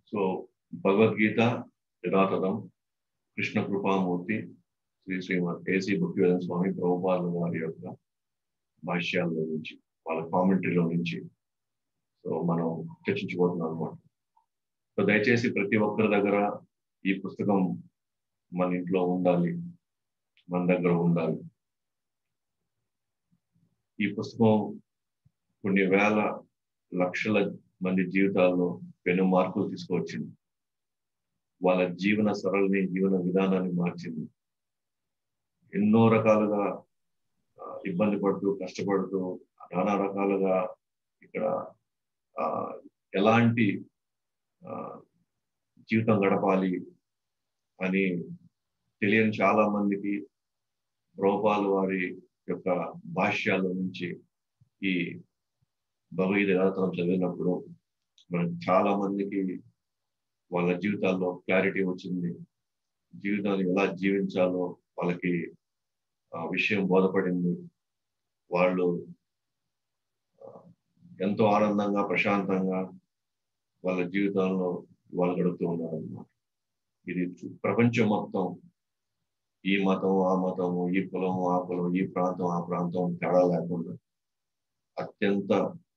So Bhagavad Gita యథాతథం కృష్ణ కృపామూర్తి Shri Srimad A C Bhaktivedanta Swami Prabhupada వారి యొక్క భాష్యాల్లో నుంచి వాళ్ళ కామెంటరీలో నుంచి సో మనం చర్చించబోతున్నాం అనమాట సో దయచేసి ప్రతి ఒక్కరి దగ్గర ఈ పుస్తకం మన ఇంట్లో ఉండాలి మన దగ్గర ఉండాలి ఈ పుస్తకం కొన్ని వేల లక్షల మంది జీవితాల్లో పెను మార్పులు తీసుకువచ్చింది వాళ్ళ జీవన సరళిని జీవన విధానాన్ని మార్చింది ఎన్నో రకాలుగా ఇబ్బంది పడుతూ కష్టపడుతూ నానా రకాలుగా ఇక్కడ ఎలాంటి జీవితం గడపాలి అని తెలియని చాలా మందికి రూపాలు వారి యొక్క భాష్యాల నుంచి ఈ భగవద్గీత యథాతనం చదివినప్పుడు మనకు చాలా మందికి వాళ్ళ జీవితాల్లో క్లారిటీ వచ్చింది జీవితాన్ని ఎలా జీవించాలో వాళ్ళకి ఆ విషయం బోధపడింది వాళ్ళు ఎంతో ఆనందంగా ప్రశాంతంగా వాళ్ళ జీవితంలో వాళ్ళు గడుపుతూ ఉన్నారు అన్నమాట ఇది ప్రపంచం మొత్తం ఈ మతం ఆ మతము ఈ కులం ఆ కులం ఈ ప్రాంతం ఆ ప్రాంతం తేడా లేకుండా అత్యంత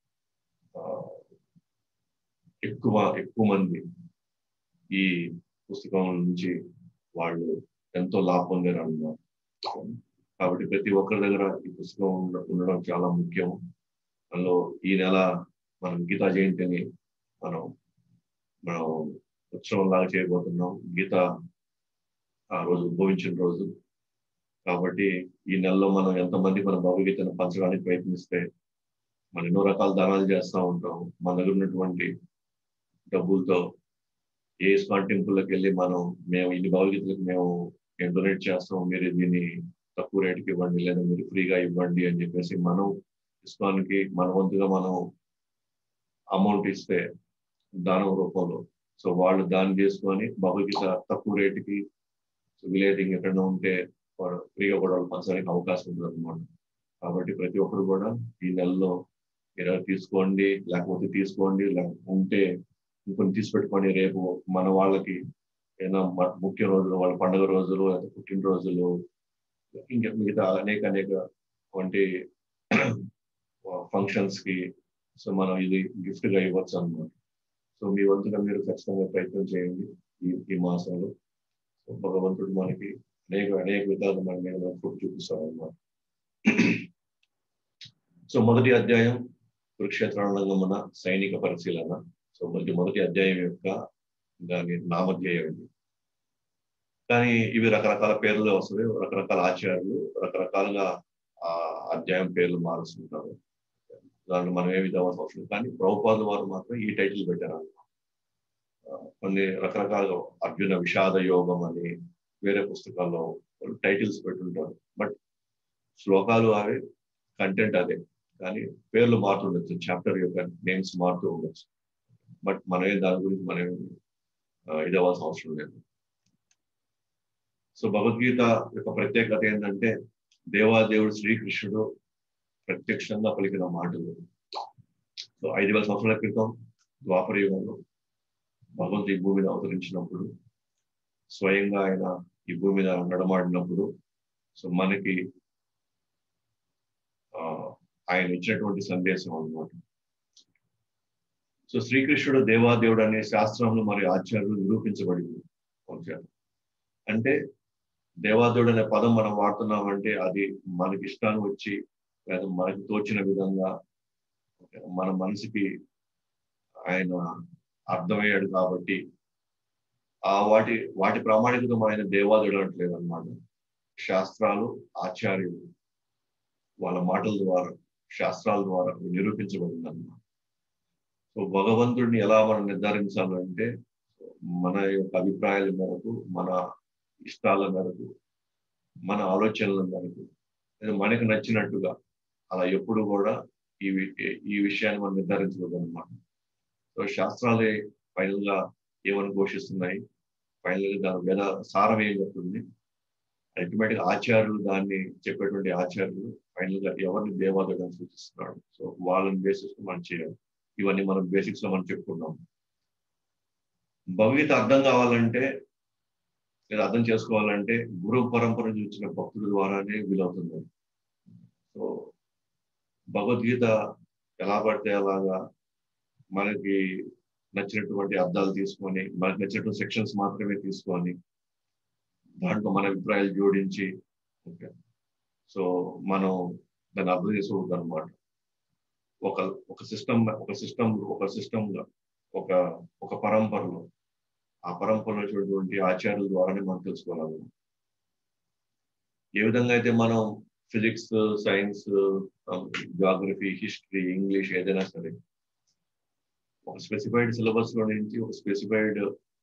ఎక్కువ ఎక్కువ మంది ఈ పుస్తకం నుంచి వాళ్ళు ఎంతో లాభం పొందారు అన్నమాట కాబట్టి ప్రతి ఒక్కరి దగ్గర ఈ పుస్తకం ఉండడం చాలా ముఖ్యం అందులో ఈ నెల మనం గీతా జయంతిని మనం మనం ఉత్సవం లాగా చేయబోతున్నాం గీత ఆ రోజు ఉద్భవించిన రోజు కాబట్టి ఈ నెలలో మనం ఎంతమంది మన భగవద్గీతను పంచడానికి ప్రయత్నిస్తే మనం ఎన్నో రకాల దానాలు చేస్తూ ఉంటాం మన దగ్గర ఉన్నటువంటి డబ్బులతో ఏ ఇస్కాన్ టెంపుల్కి వెళ్ళి మనం మేము ఇన్ని భగవద్గీతలకు మేము మేము డొనేట్ చేస్తాం మీరు దీన్ని తక్కువ రేటుకి ఇవ్వండి లేదా మీరు ఫ్రీగా ఇవ్వండి అని చెప్పేసి మనం ఇస్కాన్కి మన వంతుగా మనం అమౌంట్ ఇస్తే దానం రూపంలో సో వాళ్ళు దాన్ని చేసుకొని భగవద్గీత తక్కువ రేటుకి విలేజింగ్ ఎక్కడైనా ఉంటే ఫ్రీగా కూడా వాళ్ళు పంచడానికి అవకాశం ఉంటుంది అనమాట కాబట్టి ప్రతి ఒక్కరు కూడా ఈ నెలలో మీరు తీసుకోండి లేకపోతే తీసుకోండి ఉంటే ఇంకొన్ని తీసి పెట్టుకోండి రేపు మన వాళ్ళకి ఏదైనా ముఖ్య రోజులు వాళ్ళ పండుగ రోజులు లేదా పుట్టినరోజులు ఇంకా మిగతా అనేక అనేక వంటి ఫంక్షన్స్ కి సో మనం ఇది గిఫ్ట్ గా ఇవ్వచ్చు అనమాట సో మీ వంతుగా మీరు ఖచ్చితంగా ప్రయత్నం చేయండి ఈ ఈ మాసంలో భగవంతుడు మనకి అనేక అనేక విధాలు మన మీద ఫుడ్ చూపిస్తాడు అనమాట సో మొదటి అధ్యాయం కురుక్షేత్రాలంగమున సైనిక పరిశీలన సో మొదటి మొదటి అధ్యాయం యొక్క దాని నామధ్యేయం ఇది కానీ ఇవి రకరకాల పేర్లు వస్తాయి రకరకాల ఆచార్యులు రకరకాలుగా ఆ అధ్యాయం పేర్లు మారుస్తుంటారు దాన్ని మనం ఏ విధంగా అవసరం కానీ ప్రభుపాదుల వారు మాత్రం ఈ టైటిల్ పెట్టారు కొన్ని రకరకాలుగా అర్జున విషాద యోగం అని వేరే పుస్తకాల్లో టైటిల్స్ పెట్టుంటారు బట్ శ్లోకాలు అవి కంటెంట్ అదే కానీ పేర్లు మారుతుండొచ్చు చాప్టర్ యొక్క నేమ్స్ మారుతూ ఉండొచ్చు బట్ మనమే దాని గురించి మనం ఇదవ్వాల్సిన అవసరం లేదు సో భగవద్గీత యొక్క ప్రత్యేకత ఏంటంటే దేవాదేవుడు శ్రీకృష్ణుడు ప్రత్యక్షంగా పలికిన మాటలు సో ఐదు వేల సంవత్సరాల క్రితం ద్వాపర యుగంలో భగవంతు ఈ భూమిని అవతరించినప్పుడు స్వయంగా ఆయన ఈ భూమి మీద నడమాడినప్పుడు సో మనకి ఆయన ఇచ్చినటువంటి సందేశం అన్నమాట సో శ్రీకృష్ణుడు దేవాదేవుడు అనే శాస్త్రంలో మరి ఆచార్యులు నిరూపించబడింది అంటే దేవాదేవుడు అనే పదం మనం వాడుతున్నామంటే అది మనకి ఇష్టాన్ని వచ్చి లేదా మనకి తోచిన విధంగా మన మనసుకి ఆయన అర్థమయ్యాడు కాబట్టి ఆ వాటి వాటి ప్రామాణికత ఆయన దేవాదుడు అనట్లేదు అనమాట శాస్త్రాలు ఆచార్యులు వాళ్ళ మాటల ద్వారా శాస్త్రాల ద్వారా నిరూపించబడింది అనమాట సో భగవంతుడిని ఎలా మనం నిర్ధారించాలంటే మన యొక్క అభిప్రాయాల మేరకు మన ఇష్టాల మేరకు మన ఆలోచనల మేరకు లేదా మనకు నచ్చినట్టుగా అలా ఎప్పుడు కూడా ఈ ఈ విషయాన్ని మనం నిర్ధారించకూడదు అనమాట సో శాస్త్రాలే ఫైనల్ గా ఏమని ఘోషిస్తున్నాయి ఫైనల్ గా దాని వేద సారం ఏం చెప్తుంది అల్టిమేట్ గా ఆచార్యులు దాన్ని చెప్పేటువంటి ఆచార్యులు ఫైనల్ గా ఎవరిని దేవాలయం సూచిస్తున్నాడు సో వాళ్ళని బేసిస్ మనం చేయాలి ఇవన్నీ మనం బేసిక్స్ లో మనం చెప్పుకున్నాం భగవద్గీత అర్థం కావాలంటే లేదా అర్థం చేసుకోవాలంటే గురు పరంపర నుంచి వచ్చిన భక్తుల ద్వారానే వీలవుతుంది సో భగవద్గీత ఎలా పడితే అలాగా మనకి నచ్చినటువంటి అర్థాలు తీసుకొని మనకి నచ్చినటువంటి సెక్షన్స్ మాత్రమే తీసుకొని దాంట్లో మన అభిప్రాయాలు జోడించి ఓకే సో మనం దాన్ని అర్థం చేసుకోవద్దు అనమాట ఒక ఒక సిస్టమ్ ఒక సిస్టమ్ ఒక సిస్టమ్ ఒక ఒక పరంపరలో ఆ పరంపరలో వచ్చినటువంటి ఆచార్యుల ద్వారానే మనం తెలుసుకోవాలి ఏ విధంగా అయితే మనం physics science geography history English ఏదైనా సరే ఒక స్పెసిఫైడ్ సిలబస్ లో నుంచి ఒక స్పెసిఫైడ్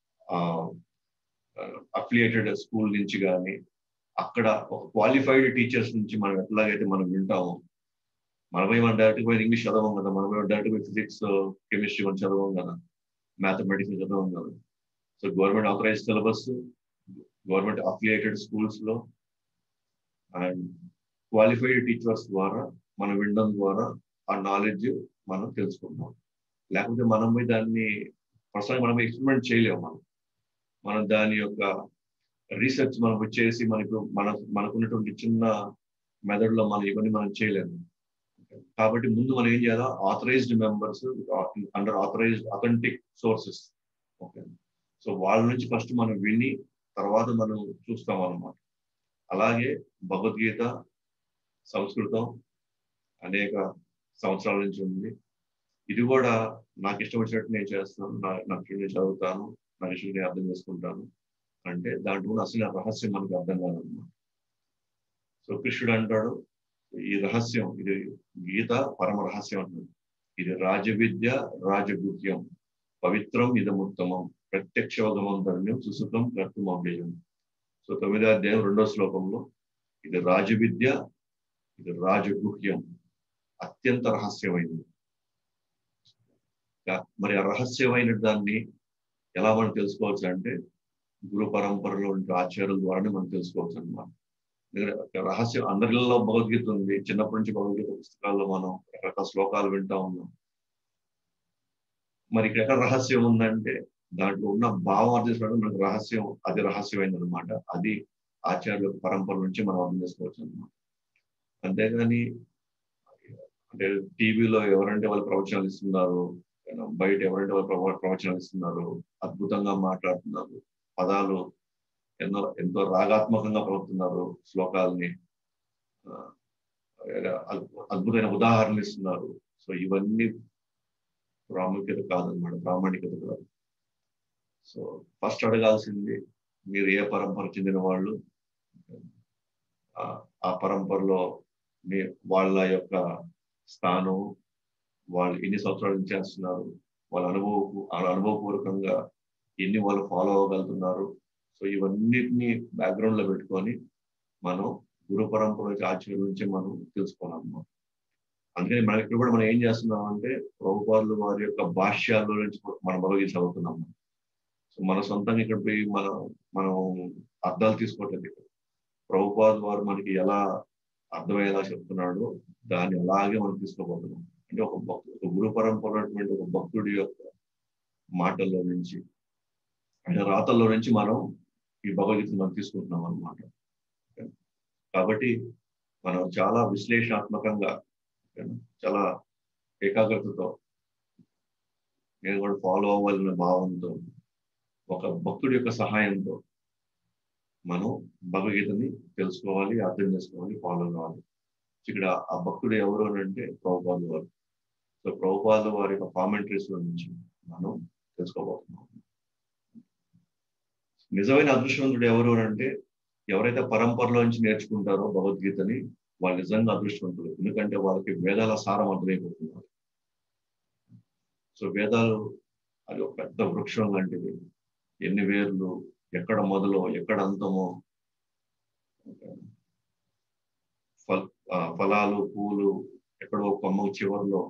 అఫిలియేటెడ్ స్కూల్ నుంచి కానీ అక్కడ ఒక క్వాలిఫైడ్ టీచర్స్ నుంచి మనం ఎట్లాగైతే మనం వింటామో మనపై మనం డైరెక్ట్ పోయి ఇంగ్లీష్ చదవం కదా మనపై డైరెక్ట్ పోయి ఫిజిక్స్ కెమిస్ట్రీ మనం చదవం కదా మ్యాథమెటిక్స్ చదవం కదా so government authorize syllabus government affiliated schools లో అండ్ క్వాలిఫైడ్ టీచర్స్ ద్వారా మనం వినడం ద్వారా ఆ నాలెడ్జ్ మనం తెలుసుకుంటాం లేకపోతే మనం పోయి దాన్ని పర్సనల్ మనం ఎక్స్పెరిమెంట్ చేయలేము మనం మనం దాని యొక్క రీసెర్చ్ మనం వచ్చేసి మనకు మన మనకున్నటువంటి చిన్న మెథడ్లో మనం ఇవన్నీ మనం చేయలేము కాబట్టి ముందు మనం ఏం చేయాలి authorized members under authorized authentic sources okay so వాళ్ళ నుంచి ఫస్ట్ మనం విని తర్వాత మనం చూస్తాం అన్నమాట అలాగే భగవద్గీత సంస్కృతం అనేక సంవత్సరాల నుంచి ఉంది ఇది కూడా నాకు ఇష్టం వచ్చినట్టు నేను చేస్తాను నా నాకు ఇష్టం నేను చదువుతాను నాకు ఇష్టం నేను అర్థం చేసుకుంటాను అంటే దాంట్లో అసలు రహస్యం మనకు అర్థం కాదన్నమాట సో కృష్ణుడు అంటాడు ఈ రహస్యం ఇది గీత పరమ రహస్యం అంటాడు ఇది రాజవిద్య రాజగుహ్యం పవిత్రం ఇదముత్తమం ప్రత్యక్షోగమం ధర్మ్యం సుసుఖం కర్తమవ్యయం సో తొమ్మిదో అధ్యాయం రెండో శ్లోకంలో ఇది రాజవిద్య ఇది రాజగుహ్యం అత్యంత రహస్యమైనది మరి ఆ రహస్యమైన దాన్ని ఎలా మనం తెలుసుకోవచ్చు అంటే గురు పరంపరలో ఉండే ఆచార్యుల ద్వారానే మనం తెలుసుకోవచ్చు అనమాట రహస్యం అందరిలో భగవద్గీత ఉంది చిన్నప్పటి నుంచి భగవద్గీత పుస్తకాల్లో మనం రకరకాల శ్లోకాలు వింటా ఉన్నాం మరి ఇక్కడ ఎక్కడ రహస్యం ఉందంటే దాంట్లో ఉన్న భావం అర్థం చేసుకోవడం మనకు రహస్యం అది రహస్యమైంది అనమాట అది ఆచార్యుల పరంపర నుంచి మనం అర్థం చేసుకోవచ్చు అనమాట అంతేగాని అంటే టీవీలో ఎవరంటే వాళ్ళు ప్రవచనాలు ఇస్తున్నారు బయట ఎవరంటే వాళ్ళు ప్రవచనాలు ఇస్తున్నారు అద్భుతంగా మాట్లాడుతున్నారు పదాలు ఎన్నో ఎంతో రాగాత్మకంగా పలుకుతున్నారు శ్లోకాలని అద్భుతమైన ఉదాహరణలు ఇస్తున్నారు సో ఇవన్నీ ప్రాముఖ్యత కాదనమాట ప్రామాణికత కాదు సో ఫస్ట్ అడగాల్సింది మీరు ఏ పరంపర చెందిన వాళ్ళు ఆ పరంపరలో మీ వాళ్ళ యొక్క స్థానం వాళ్ళు ఎన్ని సంవత్సరాల నుంచి చేస్తున్నారు వాళ్ళ అనుభవ వాళ్ళ అనుభవపూర్వకంగా ఎన్ని వాళ్ళు ఫాలో అవ్వగలుగుతున్నారు సో ఇవన్నిటిని బ్యాక్గ్రౌండ్ లో పెట్టుకొని మనం గురు పరంపర నుంచి ఆచార్యుల నుంచి మనం తెలుసుకోవాలన్నమాట అందుకని మనం ఇక్కడ కూడా మనం ఏం చేస్తున్నాం అంటే ప్రభుపాదులు వారి యొక్క భాష్యాల నుంచి మనం భగవద్గీత చదువుతున్నాం సో మన సొంతంగా ఇక్కడ పోయి మనం మనం అర్థాలు తీసుకోవట్లేదు ఇక్కడ ప్రభుపాద్ వారు మనకి ఎలా అర్థమయ్యేలా చెప్తున్నాడో దాన్ని అలాగే మనం తీసుకోబోతున్నాం అంటే ఒక భక్తు ఒక గురు పరంపర ఒక భక్తుడి యొక్క మాటల్లో నుంచి ఆయన రాతల్లో నుంచి మనం ఈ భగవద్గీత మనం తీసుకుంటున్నాం అనమాట కాబట్టి మనం చాలా విశ్లేషణాత్మకంగా చాలా ఏకాగ్రతతో నేను కూడా ఫాలో అవ్వాలనే భావంతో ఒక భక్తుడి యొక్క సహాయంతో మనం భగవద్గీతని తెలుసుకోవాలి అర్థం చేసుకోవాలి ఫాలో కావాలి ఇక్కడ ఆ భక్తుడు ఎవరు అని అంటే ప్రభుపాదు వారు సో ప్రభుపాదు వారి యొక్క కామెంటరీస్ నుంచి మనం తెలుసుకోబోతున్నాం నిజమైన అదృష్టవంతుడు ఎవరు అంటే ఎవరైతే పరంపరలో నుంచి నేర్చుకుంటారో భగవద్గీతని వాళ్ళు నిజంగా అదృష్టవంతులు ఎందుకంటే వాళ్ళకి వేదాల సారం అర్థమైపోతున్నారు సో వేదాలు అది ఒక పెద్ద వృక్షం లాంటిది ఎన్ని వేర్లు ఎక్కడ మొదలో ఎక్కడ అంతమో ఫల్ ఫలాలు పూలు ఎక్కడో కొమ్మ చివరిలో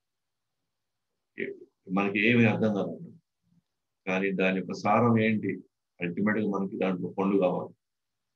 మనకి ఏమీ అర్థం కాదు కానీ దాని యొక్క సారం ఏంటి అల్టిమేట్ గా మనకి దాంట్లో పండు కావాలి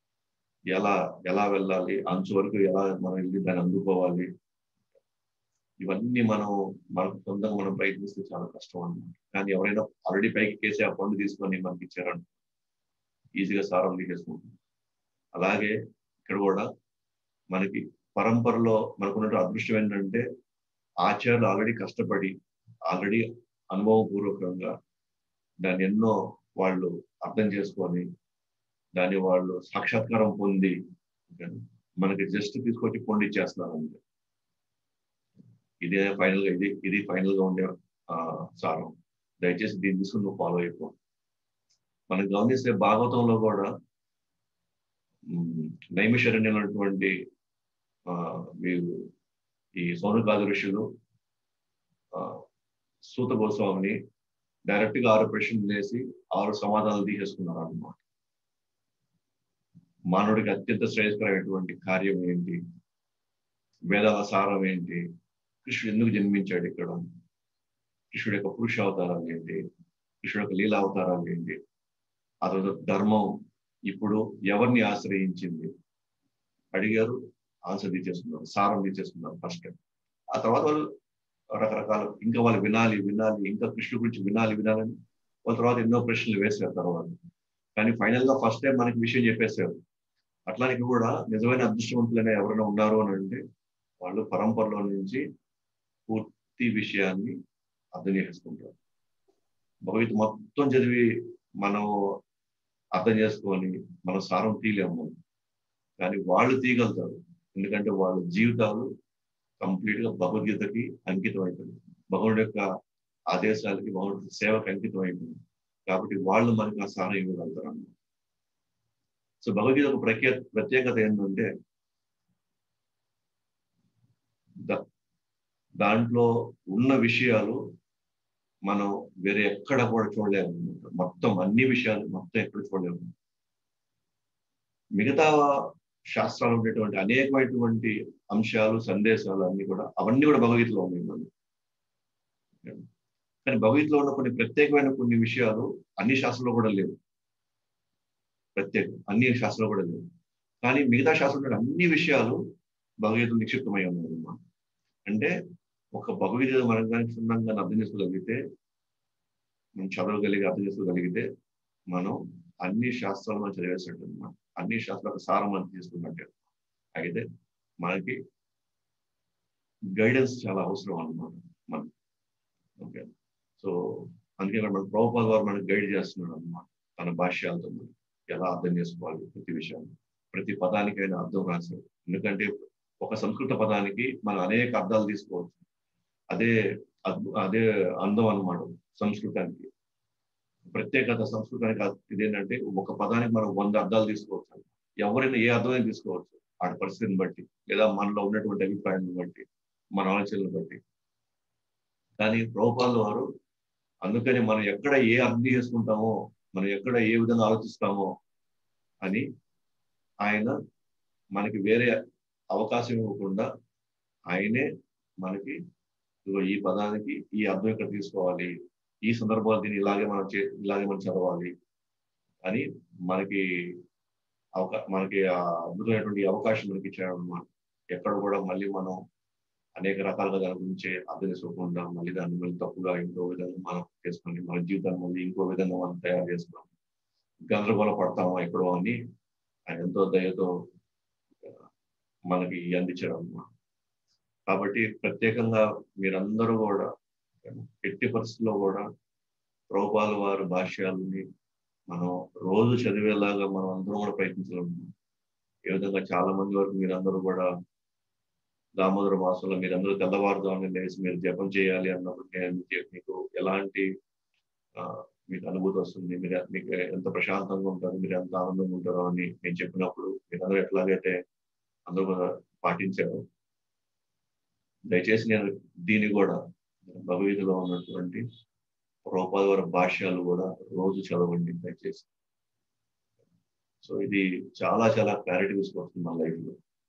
ఎలా ఎలా వెళ్ళాలి అంచు వరకు ఎలా మనం వెళ్ళి దాన్ని అందుకోవాలి ఇవన్నీ మనం మనకు సొంతంగా మనం ప్రయత్నిస్తే చాలా కష్టం అన్నమాట కానీ ఎవరైనా ఆల్రెడీ పైకి కేసే ఆ పండు తీసుకొని మనకి ఇచ్చారని ఈజీగా సారం తీసేసుకుంటుంది అలాగే ఇక్కడ కూడా మనకి పరంపరలో మనకున్న అదృష్టం ఏంటంటే ఆచార్యులు ఆల్రెడీ కష్టపడి ఆల్రెడీ అనుభవపూర్వకంగా దాన్ని ఎన్నో వాళ్ళు అర్థం చేసుకొని దాన్ని వాళ్ళు సాక్షాత్కారం పొంది మనకి జస్ట్ తీసుకొచ్చి పొండి ఇచ్చేస్తున్నారు అంతే ఇదే ఫైనల్ గా ఇది ఇది ఫైనల్ గా ఉండే సారం దయచేసి దీన్ని తీసుకుని నువ్వు ఫాలో అయిపో మనం గమనిస్తే భాగవతంలో కూడా నైమిషరణ్యం అన్నటువంటి వీరు ఈ సోనుగాది ఋషులు సూత గోస్వామిని డైరెక్ట్ గా ఆరు ప్రశ్నలు వేసి ఆరు సమాధానాలు తీసేసుకున్నారు అన్నమాట మానవుడికి అత్యంత శ్రేయస్కరమైనటువంటి కార్యం ఏంటి వేదాల సారం ఏంటి కృష్ణుడు ఎందుకు జన్మించాడు ఇక్కడ కృష్ణుడు యొక్క పురుష అవతారాలు ఏంటి కృష్ణుడు యొక్క లీలా అవతారాలు ఏంటి ఆ తర్వాత ధర్మం ఇప్పుడు ఎవరిని ఆశ్రయించింది అడిగారు ఆన్సర్ తీసేసుకున్నారు సారం తీసేసుకున్నారు ఫస్ట్ ఆ తర్వాత వాళ్ళు రకరకాల ఇంకా వాళ్ళు వినాలి వినాలి ఇంకా కృష్ణుడు గురించి వినాలి వినాలని వాళ్ళ తర్వాత ఎన్నో ప్రశ్నలు వేసారు తర్వాత కానీ ఫైనల్ గా ఫస్ట్ టైం మనకి విషయం చెప్పేశారు అట్లానికి కూడా నిజమైన అదృష్టవంతులైన ఎవరైనా ఉన్నారు అని అంటే వాళ్ళు పరంపరలో నుంచి పూర్తి విషయాన్ని అర్థం చేసుకుంటారు భగవత్ మొత్తం చదివి మనం అర్థం చేసుకొని మన సారం తీయలేము కానీ వాళ్ళు తీయగలుగుతారు ఎందుకంటే వాళ్ళ జీవితాలు కంప్లీట్ గా భగవద్గీతకి అంకితం అయిపోయింది భగవుడి యొక్క ఆదేశాలకి భగవుడి సేవకి అంకితం అయిపోయింది కాబట్టి వాళ్ళు మనకి ఆ సారం ఇవ్వగలుగుతారు అన్నమాట సో భగవద్గీత ఒక ప్రత్యేక ప్రత్యేకత ఏంటంటే దాంట్లో ఉన్న విషయాలు మనం వేరే ఎక్కడ కూడా చూడలేము మొత్తం అన్ని విషయాలు మొత్తం ఎక్కడ చూడలేము మిగతా శాస్త్రాలు ఉండేటువంటి అనేకమైనటువంటి అంశాలు సందేశాలు అన్ని కూడా అవన్నీ కూడా భగవద్గీతలో ఉన్నాయి మనం కానీ భగవద్గీతలో ఉన్న కొన్ని ప్రత్యేకమైన కొన్ని విషయాలు అన్ని శాస్త్రంలో కూడా లేవు ప్రత్యేకం అన్ని శాస్త్రాలు కూడా లేవు కానీ మిగతా శాస్త్రంలో అన్ని విషయాలు భగవద్గీతలు నిక్షిప్తమై ఉన్నాయి అన్నమాట అంటే ఒక భగవద్గీత మనం కానీ క్షుణ్ణంగా అర్థం చేసుకోగలిగితే మనం చదవగలిగి అర్థం చేసుకోగలిగితే మనం అన్ని శాస్త్రాలను చదివేసినట్టు అనమాట అన్ని శాస్త్రాల సారం మనం తీసుకున్నట్టే అయితే మనకి గైడెన్స్ చాలా అవసరం అనమాట మనకి ఓకే సో అందుకే మన ప్రభుపాల్ వారు మనకి గైడ్ చేస్తున్నాడు అనమాట తన భాష్యాలతో మనం ఎలా అర్థం చేసుకోవాలి ప్రతి విషయాన్ని ప్రతి పదానికైనా అర్థం రాశాడు ఎందుకంటే ఒక సంస్కృత పదానికి మనం అనేక అర్థాలు తీసుకోవచ్చు అదే అదే అందం అనమాట సంస్కృతానికి ప్రత్యేకత సంస్కృతానికి ఇదేంటంటే ఒక పదానికి మనం వంద అర్థాలు తీసుకోవచ్చు ఎవరైనా ఏ అర్థమైనా తీసుకోవచ్చు ఆడ పరిస్థితిని బట్టి లేదా మనలో ఉన్నటువంటి అభిప్రాయాన్ని బట్టి మన ఆలోచనలు బట్టి కానీ ప్రభుపాల వారు అందుకని మనం ఎక్కడ ఏ అర్థం చేసుకుంటామో మనం ఎక్కడ ఏ విధంగా ఆలోచిస్తామో అని ఆయన మనకి వేరే అవకాశం ఇవ్వకుండా ఆయనే మనకి ఈ పదానికి ఈ అర్థం ఇక్కడ తీసుకోవాలి ఈ సందర్భాలు దీన్ని ఇలాగే మనం చే ఇలాగే మనం చదవాలి అని మనకి అవకా మనకి అద్భుతమైనటువంటి అవకాశం మనకి ఇచ్చాడు అనమాట ఎక్కడ కూడా మళ్ళీ మనం అనేక రకాలుగా దాని గురించి అర్థం చేసుకోకుండా మళ్ళీ దాన్ని మళ్ళీ తప్పుగా ఇంకో విధంగా మనం చేసుకొని మన జీవితాన్ని మళ్ళీ ఇంకో విధంగా మనం తయారు చేసుకున్నాం గందరగోళ పడతామా ఎక్కడో అని ఆయన ఎంతో దయతో మనకి అందించడం అన్నమాట కాబట్టి ప్రత్యేకంగా మీరందరూ కూడా ఎట్టి పరిస్థితుల్లో కూడా ప్రభుపాల వారి భాష్యాలని మనం రోజు చదివేలాగా మనం అందరం కూడా ప్రయత్నించడం ఏ విధంగా చాలా మంది వరకు మీరందరూ కూడా దామోదర మాసంలో మీరందరూ తెల్లవారుజామున లేచి మీరు జపం చేయాలి అన్నప్పుడు నేను మీకు ఎలాంటి మీకు అనుభూతి వస్తుంది మీరు మీకు ఎంత ప్రశాంతంగా ఉంటారు మీరు ఎంత ఆనందంగా ఉంటారో అని నేను చెప్పినప్పుడు మీరందరూ ఎట్లాగైతే అందరూ కూడా పాటించారు దయచేసి నేను దీన్ని కూడా భగవద్గీతలో ఉన్నటువంటి రూపాల వారి భాష్యాలు కూడా రోజు చదవండి దయచేసి సో ఇది చాలా చాలా క్లారిటీ తీసుకొస్తుంది మా లైఫ్లో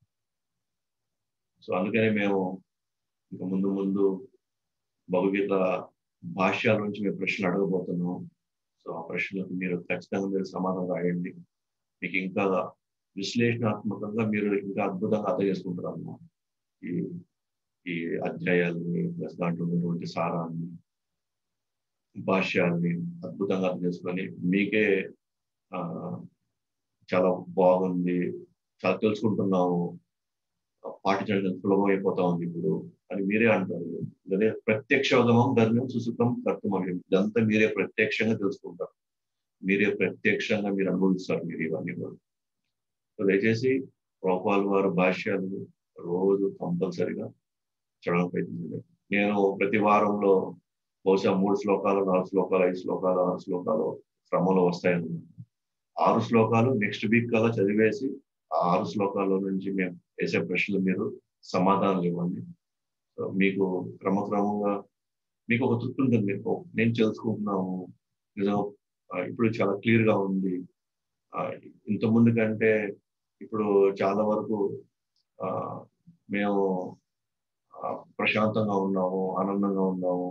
సో అందుకనే మేము ఇంకా ముందు ముందు భగవద్గీత భాష్యాల నుంచి మేము ప్రశ్నలు అడగబోతున్నాం సో ఆ ప్రశ్నలకు మీరు ఖచ్చితంగా మీరు సమాధానం రాయండి మీకు ఇంకా విశ్లేషణాత్మకంగా మీరు ఇంకా అద్భుతంగా అర్థం చేసుకుంటారు అన్నమాట ఈ ఈ అధ్యాయాల్ని ప్లస్ దాంట్లో ఉన్నటువంటి సారాన్ని భాష్యాల్ని అద్భుతంగా అర్థం చేసుకొని మీకే ఆ చాలా బాగుంది చాలా తెలుసుకుంటున్నాము పాటించడం సులభం అయిపోతా ఉంది ఇప్పుడు అని మీరే అంటారు అదే ప్రత్యక్షోగమం ధర్మం సుసుఖం కర్తమవ్యం ఇదంతా మీరే ప్రత్యక్షంగా తెలుసుకుంటారు మీరే ప్రత్యక్షంగా మీరు అనుభవిస్తారు మీరు ఇవన్నీ కూడా దయచేసి ప్రోపాల్ వారి భాష్యాలు రోజు కంపల్సరిగా చదవడం ప్రయత్నించండి నేను ప్రతి వారంలో బహుశా మూడు శ్లోకాలు నాలుగు శ్లోకాలు ఐదు శ్లోకాలు ఆరు శ్లోకాలు క్రమంలో వస్తాయని ఆరు శ్లోకాలు నెక్స్ట్ వీక్ కల్లా చదివేసి ఆ ఆరు శ్లోకాల నుంచి మేము వేసే ప్రశ్నలు మీరు సమాధానాలు ఇవ్వండి సో మీకు క్రమక్రమంగా మీకు ఒక తృప్తి ఉంటుంది నేను తెలుసుకుంటున్నాము నిజం ఇప్పుడు చాలా క్లియర్ గా ఉంది ఇంత ముందు కంటే ఇప్పుడు చాలా వరకు ఆ మేము ప్రశాంతంగా ఉన్నాము ఆనందంగా ఉన్నాము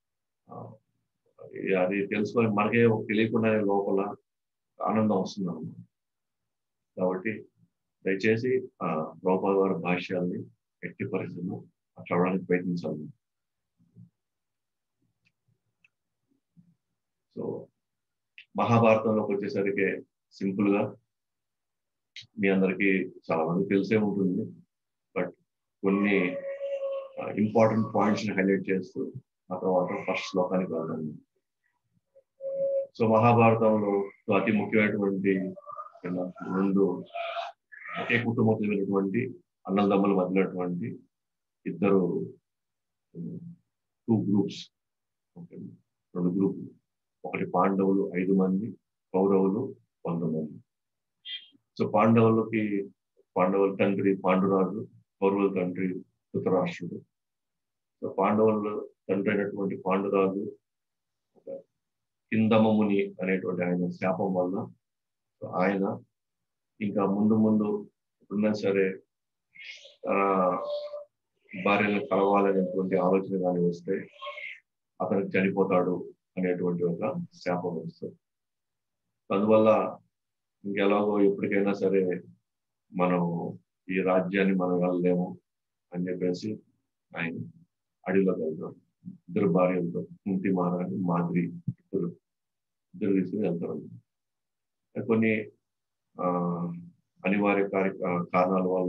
అది తెలుసుకొని మనకే తెలియకుండా లోపల ఆనందం వస్తుంది కాబట్టి దయచేసి ఆ రూపాల వారి భాష్యాల్ని ఎట్టి పరిస్థితుల్లో చదవడానికి ప్రయత్నించాలి సో మహాభారతంలోకి వచ్చేసరికి సింపుల్ గా మీ అందరికీ చాలా మంది తెలిసే ఉంటుంది బట్ కొన్ని ఇంపార్టెంట్ పాయింట్స్ ని హైలైట్ చేస్తూ ఆ తర్వాత ఫస్ట్ శ్లోకానికి వెళ్దాం సో మహాభారతంలో అతి ముఖ్యమైనటువంటి రెండు ఒకే కుటుంబం చెందినటువంటి అన్నదమ్ముల మధ్యనటువంటి ఇద్దరు టూ గ్రూప్స్ రెండు గ్రూపులు ఒకటి పాండవులు ఐదు మంది కౌరవులు వంద మంది సో పాండవులకి పాండవుల తండ్రి పాండురాజు కౌరవుల తండ్రి ధృతరాష్ట్రుడు సో పాండవుల తండ్రి అయినటువంటి పాండురాజు కిందమముని అనేటువంటి ఆయన శాపం వల్ల ఆయన ఇంకా ముందు ముందు ఎప్పుడున్నా సరే భార్యను కలవాలనేటువంటి ఆలోచన కానీ వస్తే అతనికి చనిపోతాడు అనేటువంటి ఒక శాపం వస్తుంది అందువల్ల ఇంకెలాగో ఎప్పటికైనా సరే మనం ఈ రాజ్యాన్ని మనం వెళ్ళలేము అని చెప్పేసి ఆయన అడవిలోకి వెళ్తారు ఇద్దరు భార్యలతో కుంతి మారాని మాదిరి ఇద్దరు ఇద్దరు తీసుకుని వెళ్తారు కొన్ని ఆ అనివార్య కార్య కారణాల వల్ల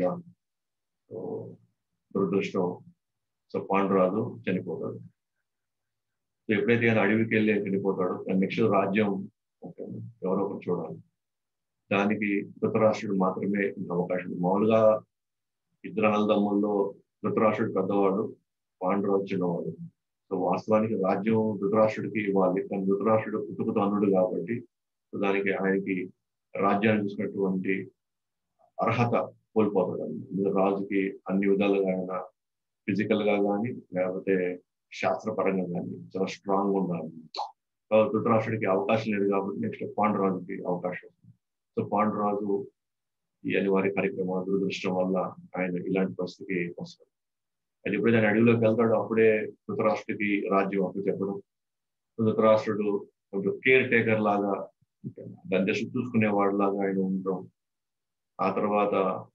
దురదృష్టం సో పాండురాజు చనిపోతాడు సో ఎప్పుడైతే ఆయన అడవికి వెళ్ళి చనిపోతాడో నెక్స్ట్ రాజ్యం ఎవరో ఒకరు చూడాలి దానికి ధృతరాష్ట్రుడు మాత్రమే అవకాశం మామూలుగా ఇద్దరు అన్నదమ్ముల్లో ధృతరాష్ట్రుడు పెద్దవాడు పాండురాజు చిన్నవాడు సో వాస్తవానికి రాజ్యం ధృతరాష్ట్రుడికి ఇవ్వాలి కానీ ధృతరాష్ట్రుడు పుట్టుకతో అన్నుడు కాబట్టి సో దానికి ఆయనకి రాజ్యాన్ని చూసినటువంటి అర్హత కోల్పోతాడు రాజుకి అన్ని విధాలుగా ఆయన ఫిజికల్ గా కానీ లేకపోతే శాస్త్రపరంగా కానీ చాలా స్ట్రాంగ్ ఉండాలి ధృతరాష్ట్రుడికి అవకాశం లేదు కాబట్టి నెక్స్ట్ పాండురాజుకి అవకాశం సో పాండురాజు ఈ అనివార్య కార్యక్రమాలు దురదృష్టం వల్ల ఆయన ఇలాంటి పరిస్థితికి వస్తాడు అది ఎప్పుడైతే ఆయన అడవిలోకి వెళ్తాడో అప్పుడే ధృతరాష్ట్రుడికి రాజ్యం అప్పు చెప్పడం ధృతరాష్ట్రుడు కొంచెం కేర్ టేకర్ లాగా దాని దశ చూసుకునే లాగా ఆయన ఉండడం ఆ తర్వాత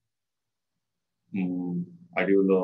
అడవిలో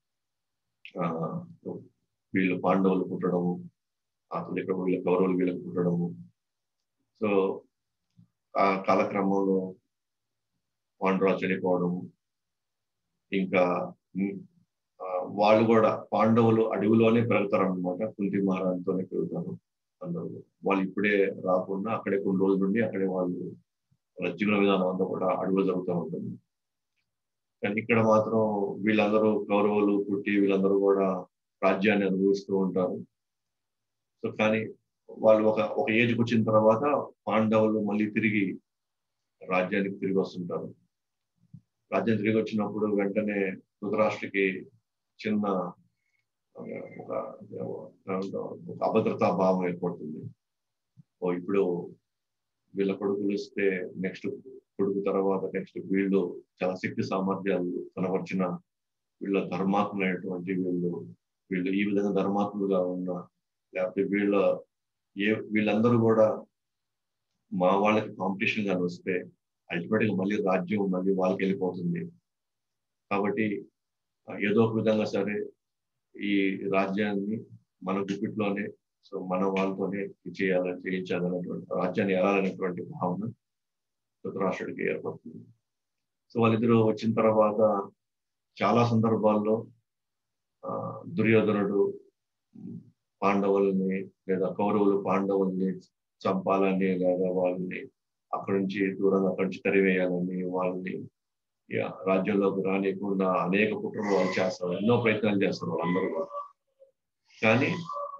వీళ్ళు పాండవులు పుట్టడము ఆ ఇక్కడ వీళ్ళ కౌరవులు వీళ్ళకి పుట్టడము సో ఆ కాలక్రమంలో పాండరాజు చనిపోవడము ఇంకా వాళ్ళు కూడా పాండవులు అడవిలోనే పెరుగుతారు అనమాట కుంతి మహారాజుతోనే పెరుగుతారు అందరూ వాళ్ళు ఇప్పుడే రాకుండా అక్కడే కొన్ని రోజులు నుండి అక్కడే వాళ్ళు వాళ్ళ జీవన విధానం అంతా కూడా అడవిలో జరుగుతూ ఉంటుంది కానీ ఇక్కడ మాత్రం వీళ్ళందరూ కౌరవులు పుట్టి వీళ్ళందరూ కూడా రాజ్యాన్ని అనుభవిస్తూ ఉంటారు సో కానీ వాళ్ళు ఒక ఒక ఏజ్కి వచ్చిన తర్వాత పాండవులు మళ్ళీ తిరిగి రాజ్యానికి తిరిగి వస్తుంటారు రాజ్యం తిరిగి వచ్చినప్పుడు వెంటనే ధృతరాష్ట్రకి చిన్న ఒక ఒక అభద్రతా భావం ఏర్పడుతుంది ఓ ఇప్పుడు వీళ్ళ కొడుకులు ఇస్తే నెక్స్ట్ కొడుకు తర్వాత నెక్స్ట్ వీళ్ళు చాలా శక్తి సామర్థ్యాలు కనబరిచిన వీళ్ళ ధర్మాత్ములైనటువంటి వీళ్ళు వీళ్ళు ఈ విధంగా ధర్మాత్ములుగా ఉన్న లేకపోతే వీళ్ళ ఏ వీళ్ళందరూ కూడా మా వాళ్ళకి కాంపిటీషన్ కానీ వస్తే అల్టిమేట్ గా మళ్ళీ రాజ్యం మళ్ళీ వాళ్ళకి వెళ్ళిపోతుంది కాబట్టి ఏదో ఒక విధంగా సరే ఈ రాజ్యాన్ని మన గుప్పిట్లోనే సో మన వాళ్ళతోనే చేయాలని చేయించాలనేటువంటి రాజ్యాన్ని ఎలాలనేటువంటి భావన ధృతరాష్ట్రుడికి ఏర్పడుతుంది సో వాళ్ళిద్దరూ వచ్చిన తర్వాత చాలా సందర్భాల్లో ఆ దుర్యోధనుడు పాండవుల్ని లేదా కౌరవులు పాండవుల్ని చంపాలని లేదా వాళ్ళని అక్కడి నుంచి దూరంగా అక్కడి నుంచి తరివేయాలని వాళ్ళని రాజ్యంలోకి రానియకుండా అనేక కుట్రలు వాళ్ళు చేస్తారు ఎన్నో ప్రయత్నాలు చేస్తారు వాళ్ళందరూ కూడా కానీ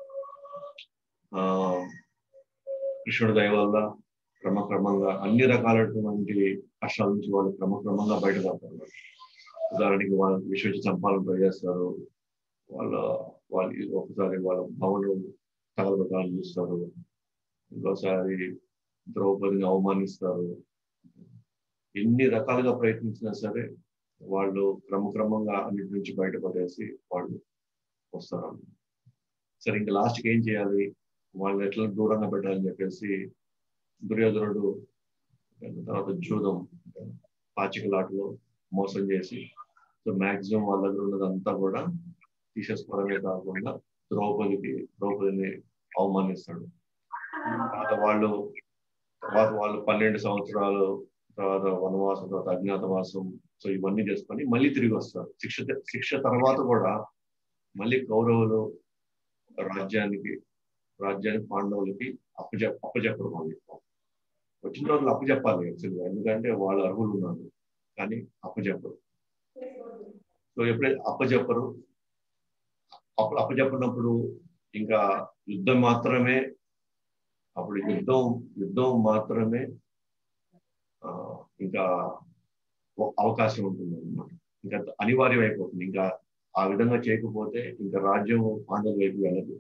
ఆ కృష్ణుడి దయ వల్ల క్రమక్రమంగా అన్ని రకాలైనటువంటి కష్టాల నుంచి వాళ్ళు క్రమక్రమంగా బయటపడతారు ఉదాహరణకి వాళ్ళు విశ్వచి చంపాలని ట్రై చేస్తారు వాళ్ళ వాళ్ళు ఒకసారి వాళ్ళ భవనం తగలబెట్టాలని చూస్తారు ఇంకోసారి ద్రౌపదిని అవమానిస్తారు ఎన్ని రకాలుగా ప్రయత్నించినా సరే వాళ్ళు క్రమక్రమంగా అన్నిటి నుంచి బయటపడేసి వాళ్ళు వస్తారు సరే ఇంకా లాస్ట్కి ఏం చేయాలి వాళ్ళని ఎట్లా దూరంగా పెట్టాలని చెప్పేసి దుర్యోధనుడు తర్వాత జూదం పాచికలాటలో మోసం చేసి సో మాక్సిమం వాళ్ళ దగ్గర ఉన్నదంతా కూడా తీసేసుకోవడమే కాకుండా ద్రౌపదికి ద్రౌపదిని అవమానిస్తాడు తర్వాత వాళ్ళు తర్వాత వాళ్ళు పన్నెండు సంవత్సరాలు తర్వాత వనవాసం తర్వాత అజ్ఞాతవాసం సో ఇవన్నీ చేసుకొని మళ్ళీ తిరిగి వస్తారు శిక్ష శిక్ష తర్వాత కూడా మళ్ళీ కౌరవులు రాజ్యానికి రాజ్యానికి పాండవులకి అప్పచె అప్పచెప్పడం మళ్ళీ వచ్చిన రోజులు అప్పచెప్పాలి యాక్చువల్గా ఎందుకంటే వాళ్ళు అర్హులు ఉన్నారు కానీ అప్పచెప్పరు సో ఎప్పుడైతే అప్పచెప్పరు అప్పుడు అప్పచెప్పినప్పుడు ఇంకా యుద్ధం మాత్రమే అప్పుడు యుద్ధం యుద్ధం మాత్రమే ఇంకా అవకాశం ఉంటుంది అనమాట ఇంకా అనివార్యం అయిపోతుంది ఇంకా ఆ విధంగా చేయకపోతే ఇంకా రాజ్యం పాండవుల వైపు వెళ్ళదు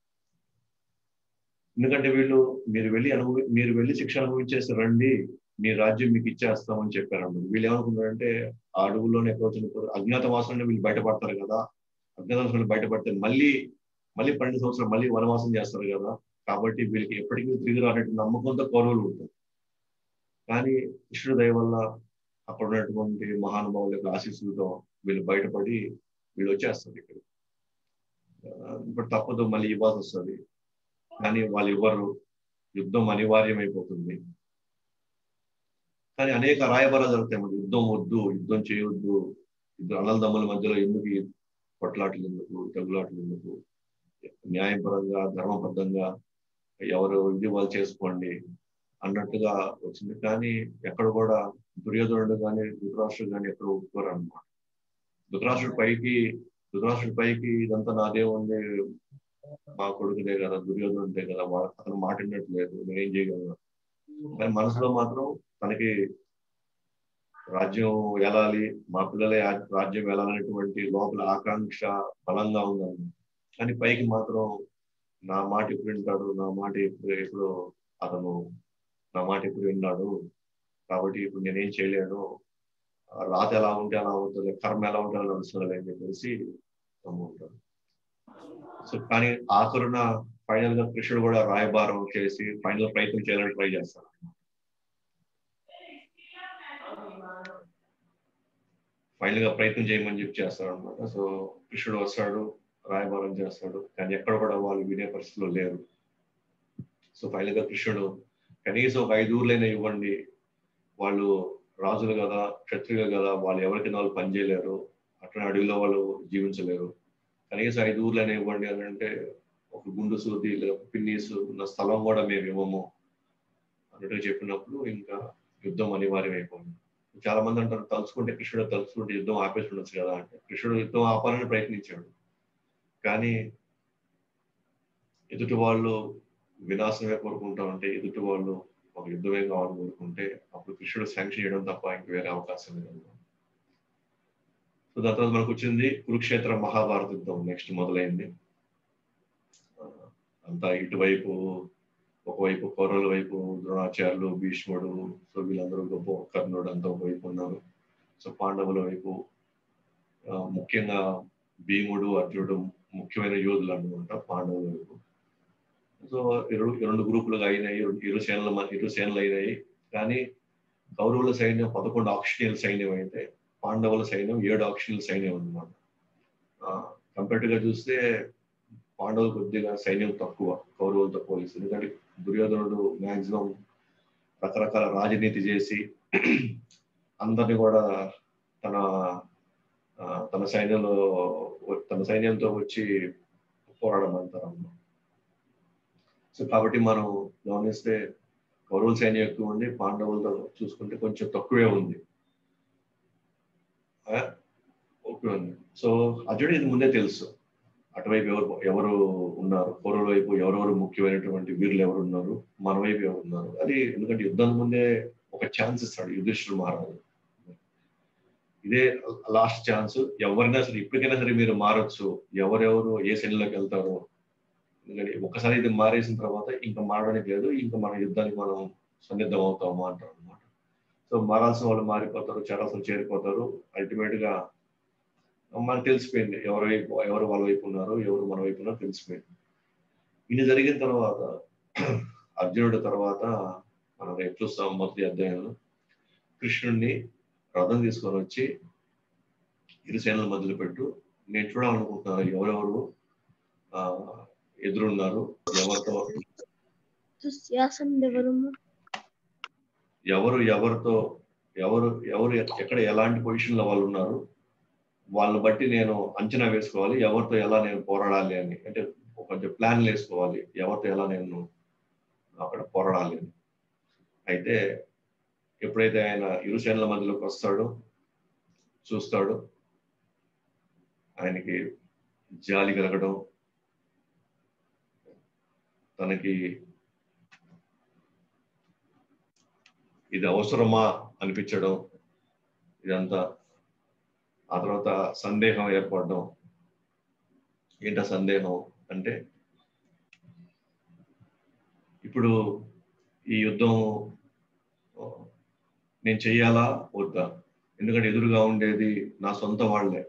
ఎందుకంటే వీళ్ళు మీరు వెళ్ళి అనుభవి మీరు వెళ్ళి శిక్ష అనుభవించేసి రండి మీ రాజ్యం మీకు ఇచ్చేస్తామని చెప్పారు వీళ్ళు ఏమనుకున్నారంటే ఆ అడవుల్లోనే ఎక్కడ వచ్చినప్పుడు అజ్ఞాతవాసంలో వీళ్ళు బయటపడతారు కదా అజ్ఞాతవాసంలో బయటపడితే మళ్ళీ మళ్ళీ పన్నెండు సంవత్సరాలు మళ్ళీ వనవాసం చేస్తారు కదా కాబట్టి వీళ్ళకి ఎప్పటికీ తిరిగి రానట్టు నమ్మకంతో కౌరవులు ఉంటారు కానీ కృష్ణుడి దయ వల్ల అక్కడ ఉన్నటువంటి మహానుభావుల యొక్క ఆశీస్సులతో వీళ్ళు బయటపడి వీళ్ళు వచ్చేస్తారు ఇక్కడ ఇప్పుడు తప్పదు మళ్ళీ ఇవ్వాల్సి వస్తుంది కానీ వాళ్ళు ఇవ్వరు యుద్ధం అనివార్యమైపోతుంది కానీ అనేక రాయబారాలు జరుగుతాయి మరి యుద్ధం వద్దు యుద్ధం చేయవద్దు ఇద్దరు అన్నల దమ్ముల మధ్యలో ఎందుకు కొట్లాటలు ఎందుకు తగులాటలు ఎందుకు న్యాయపరంగా ధర్మబద్ధంగా ఎవరు ఇది వాళ్ళు చేసుకోండి అన్నట్టుగా వచ్చింది కానీ ఎక్కడ కూడా దుర్యోధనుడు కానీ ధృతరాష్ట్రుడు కానీ ఎక్కడ ఒప్పుకోరు అనమాట ధృతరాష్ట్రుడి పైకి ధృతరాష్ట్రుడి పైకి ఇదంతా నాదే ఉంది మా కొడుకుదే కదా దుర్యోధనుడే కదా అతను మాటినట్లేదు నేనేం చేయగలను కానీ మనసులో మాత్రం తనకి రాజ్యం వెళ్ళాలి మా పిల్లలే రాజ్యం వెళ్ళాలనేటువంటి లోపల ఆకాంక్ష బలంగా ఉందని కానీ పైకి మాత్రం నా మాట ఎప్పుడు వింటాడు నా మాట ఎప్పుడు ఎప్పుడు అతను నా మాట ఎప్పుడు విన్నాడు కాబట్టి ఇప్పుడు నేనేం చేయలేను రాత ఎలా ఉంటే అలా అవుతుంది కర్మ ఎలా ఉంటే అలా నడుస్తుంది అని చెప్పేసి ఉంటాడు సో కానీ ఆఖరున ఫైనల్ గా కృష్ణుడు కూడా రాయబారం చేసి ఫైనల్ ప్రయత్నం చేయాలని ట్రై చేస్తాడు ఫైనల్ గా ప్రయత్నం చేయమని చెప్పి చేస్తాడు అనమాట సో కృష్ణుడు వస్తాడు రాయబారం చేస్తాడు కానీ ఎక్కడ కూడా వాళ్ళు వినే పరిస్థితిలో లేరు సో ఫైనల్ గా కృష్ణుడు కనీసం ఒక ఐదు ఊర్లైనా ఇవ్వండి వాళ్ళు రాజులు కదా క్షత్రియులు కదా వాళ్ళు ఎవరికి వాళ్ళు పనిచేయలేరు అట్లా అడవిలో వాళ్ళు జీవించలేరు కనీసం ఐదు ఊర్లైనా ఇవ్వండి అని అంటే ఒక గుండు సూది లేదా పిన్నీసు ఉన్న స్థలం కూడా మేము ఇవ్వము అన్నట్టుగా చెప్పినప్పుడు ఇంకా యుద్ధం అనివార్యం అయిపోయింది చాలా మంది అంటారు తలుచుకుంటే కృష్ణుడు తలుచుకుంటే యుద్ధం ఆపేసి ఉండొచ్చు కదా అంటే కృష్ణుడు యుద్ధం ఆపాలని ప్రయత్నించాడు కానీ ఎదుటి వాళ్ళు వినాశనమే కోరుకుంటా ఉంటే ఎదుటి వాళ్ళు ఒక యుద్ధమే కావాలని కోరుకుంటే అప్పుడు కృష్ణుడు శాంక్షన్ చేయడం తప్ప ఇంక వేరే అవకాశం లేదు సో దాని తర్వాత మనకు వచ్చింది కురుక్షేత్ర మహాభారత యుద్ధం నెక్స్ట్ మొదలైంది అంతా ఇటువైపు ఒకవైపు కౌరవుల వైపు ద్రోణాచార్యులు భీష్ముడు సో వీళ్ళందరూ గొప్ప కర్ణుడు అంతా ఒకవైపు ఉన్నారు సో పాండవుల వైపు ముఖ్యంగా భీముడు అర్జునుడు ముఖ్యమైన యోధులు అనమాట పాండవుల వైపు సో ఇరు రెండు గ్రూపులుగా అయినాయి ఇరు సేనల ఇరు సేనలు అయినాయి కానీ కౌరవుల సైన్యం పదకొండు ఆక్షనీయుల సైన్యం అయితే పాండవుల సైన్యం ఏడు ఆక్షనీయుల సైన్యం అనమాట కంపేర్డ్ గా చూస్తే పాండవులు కొద్దిగా సైన్యం తక్కువ కౌరవులతో పోలిసి ఎందుకంటే దుర్యోధనుడు మాక్సిమం రకరకాల రాజనీతి చేసి అందరిని కూడా తన ఆ, తన సైన్యంలో తన సైన్యంతో వచ్చి పోరాడమంటారు సో కాబట్టి మనం గమనిస్తే కౌరవుల సైన్యం ఎక్కువ ఉంది పాండవులతో చూసుకుంటే కొంచెం తక్కువే ఉంది ఆ, ఓకే ఉంది సో అర్జునుడు ఇది ముందే తెలుసు అటువైపు ఎవరు ఎవరు ఉన్నారు కౌరవుల వైపు ఎవరెవరు ముఖ్యమైనటువంటి వీరులు ఎవరు ఉన్నారు మన వైపు ఎవరు ఉన్నారు అది ఎందుకంటే యుద్ధం ముందే ఒక ఛాన్స్ ఇస్తాడు యుధిష్ఠుడు మహారాజు ఇదే లాస్ట్ ఛాన్స్ ఎవరైనా సరే ఇప్పటికైనా సరే మీరు మారొచ్చు ఎవరెవరు ఏ శైలిలోకి వెళ్తారో ఎందుకంటే ఒకసారి ఇది మారేసిన తర్వాత ఇంకా మారడానికి లేదు ఇంకా మన యుద్ధానికి మనం సన్నిద్ధం అవుతాము అంటారు అనమాట సో మారాల్సిన వాళ్ళు మారిపోతారు చేరాల్సిన చేరిపోతారు అల్టిమేట్ గా మనకు తెలిసిపోయింది ఎవరి వైపు ఎవరు వాళ్ళ వైపు ఉన్నారు ఎవరు మన వైపు ఉన్నారో తెలిసిపోయింది ఇది జరిగిన తర్వాత అర్జునుడి తర్వాత మనం రేపు చూస్తాం మొదటి అధ్యాయంలో కృష్ణుడిని రథం తీసుకొని వచ్చి ఇరు సేనల మధ్యలో పెట్టు నేను చూడాలనుకుంటున్నాను ఎవరెవరు ఆ ఎదురున్నారు ఎవరితో దుశ్యాసన ఎవరము ఎవరు ఎవరితో ఎవరు ఎవరు ఎక్కడ ఎలాంటి పొజిషన్ లో వాళ్ళు ఉన్నారు వాళ్ళని బట్టి నేను అంచనా వేసుకోవాలి ఎవరితో ఎలా నేను పోరాడాలి అని అంటే కొంచెం ప్లాన్లు వేసుకోవాలి ఎవరితో ఎలా నేను అక్కడ పోరాడాలి అని అయితే ఎప్పుడైతే ఆయన ఇరు సేనల మధ్యలోకి వస్తాడో చూస్తాడు ఆయనకి జాలి కలగడం తనకి ఇది అవసరమా అనిపించడం ఇదంతా ఆ తర్వాత సందేహం ఏర్పడడం ఏంట సందేహం అంటే ఇప్పుడు ఈ యుద్ధం ఆ, నేను చెయ్యాలా వద్దా ఎందుకంటే ఎదురుగా ఉండేది నా సొంత వాళ్ళే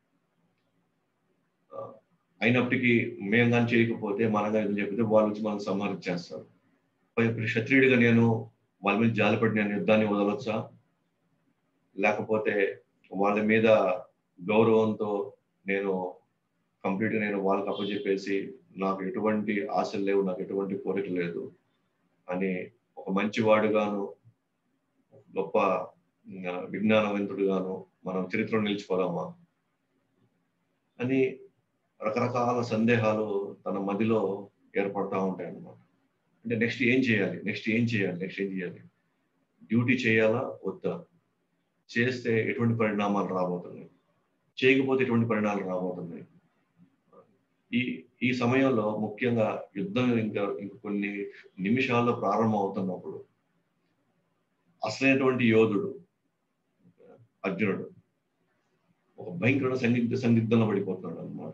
ఆ, అయినప్పటికీ మేము కానీ చేయకపోతే మనం కానీ చెప్తే వాళ్ళు వచ్చి మనం సంహరించేస్తారు ఇప్పుడు క్షత్రియుడిగా నేను వాళ్ళ మీద జాలిపడి నేను యుద్ధాన్ని వదలొచ్చా లేకపోతే వాళ్ళ మీద గౌరవంతో నేను కంప్లీట్ గా నేను వాళ్ళకి అప్పచెప్పేసి నాకు ఎటువంటి ఆశలు లేవు నాకు ఎటువంటి కోరిక లేదు అని ఒక మంచి వాడుగాను గొప్ప ఆ, విజ్ఞానవంతుడుగాను మనం చరిత్రలో నిలిచిపోదామా అని రకరకాల సందేహాలు తన మదిలో ఏర్పడతా ఉంటాయి అన్నమాట అంటే నెక్స్ట్ ఏం చేయాలి నెక్స్ట్ ఏం చేయాలి నెక్స్ట్ ఏం చేయాలి డ్యూటీ చేయాలా వద్దా చేస్తే ఎటువంటి పరిణామాలు రాబోతున్నాయి చేయకపోతే ఎటువంటి పరిణామాలు రాబోతున్నాయి ఈ ఈ సమయంలో ముఖ్యంగా యుద్ధం ఇంకా ఇంక కొన్ని నిమిషాల్లో ప్రారంభం అవుతున్నప్పుడు అసలైనటువంటి యోధుడు అర్జునుడు ఒక భయంకరమైన సందిగ్ధ సందిగ్ధంలో పడిపోతున్నాడు అనమాట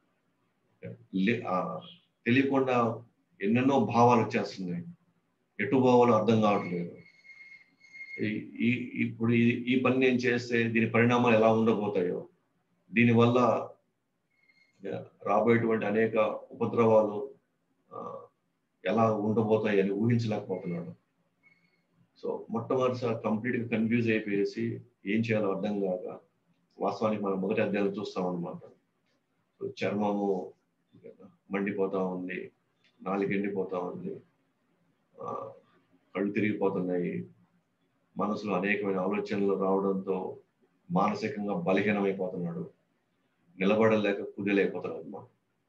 తెలియకుండా ఎన్నెన్నో భావాలు వచ్చేస్తున్నాయి ఎటు పోవాలో అర్థం కావట్లేదు ఈ- ఈ ఇప్పుడు ఈ- ఈ పని నేను చేస్తే దీని పరిణామాలు ఎలా ఉండబోతాయో దీనివల్ల ఆ, రాబోయేటువంటి అనేక ఉపద్రవాలు ఆ, ఎలా ఉండబోతాయి అని ఊహించలేకపోతున్నాడు సో మొట్టమొదటిసారి కంప్లీట్ గా కన్ఫ్యూజ్ అయిపోయేసి ఏం చేయాలో అర్థం కాక వాస్తవానికి మనం మొదటి అధ్యాయం చూస్తాం అనమాట సో చర్మము మండిపోతా ఉంది నాలుగు ఎండిపోతా ఉంది ఆ, కళ్ళు తిరిగిపోతున్నాయి మనసులో అనేకమైన ఆలోచనలు రావడంతో మానసికంగా బలహీనమైపోతున్నాడు నిలబడలేక కుదేలేకపోతున్నాడు అన్నమాట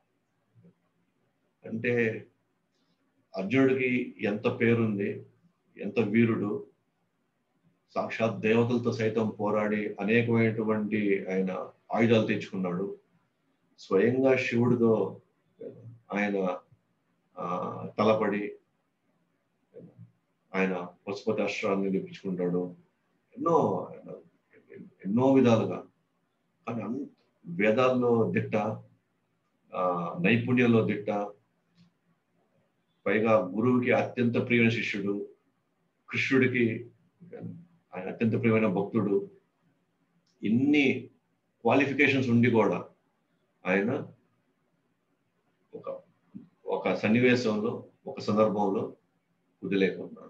అంటే అర్జునుడికి ఎంత పేరుంది ఎంత వీరుడు సాక్షాత్ దేవతలతో సైతం పోరాడి అనేకమైనటువంటి ఆయన ఆయుధాలు తెచ్చుకున్నాడు స్వయంగా శివుడితో ఆయన ఆ, తలపడి ఆయన పశుపతి అస్త్రాన్ని తెప్పించుకుంటాడు ఎన్నో ఆయన ఎన్నో విధాలుగా కానీ అన్ వేదాల్లో దిట్ట ఆ, నైపుణ్యంలో దిట్ట పైగా గురువుకి అత్యంత ప్రియమైన శిష్యుడు కృష్ణుడికి ఆయన అత్యంత ప్రియమైన భక్తుడు ఇన్ని క్వాలిఫికేషన్స్ ఉండి కూడా ఆయన ఒక ఒక సన్నివేశంలో ఒక సందర్భంలో కుదిలేకున్నాడు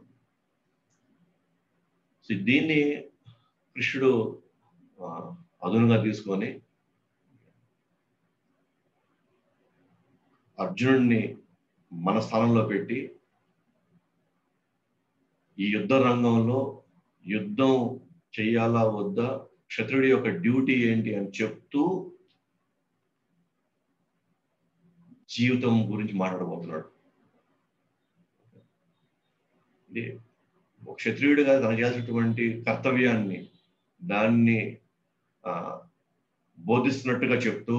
సో దీన్ని కృష్ణుడు ఆ, అదునుగా తీసుకొని అర్జునుడిని మన స్థానంలో పెట్టి ఈ యుద్ధ రంగంలో యుద్ధం చెయ్యాలా వద్దా క్షత్రుడి యొక్క డ్యూటీ ఏంటి అని చెప్తూ జీవితం గురించి మాట్లాడబోతున్నాడు ఇది ఒక క్షత్రియుడిగా తన చేసినటువంటి కర్తవ్యాన్ని దాన్ని ఆ, బోధిస్తున్నట్టుగా చెప్తూ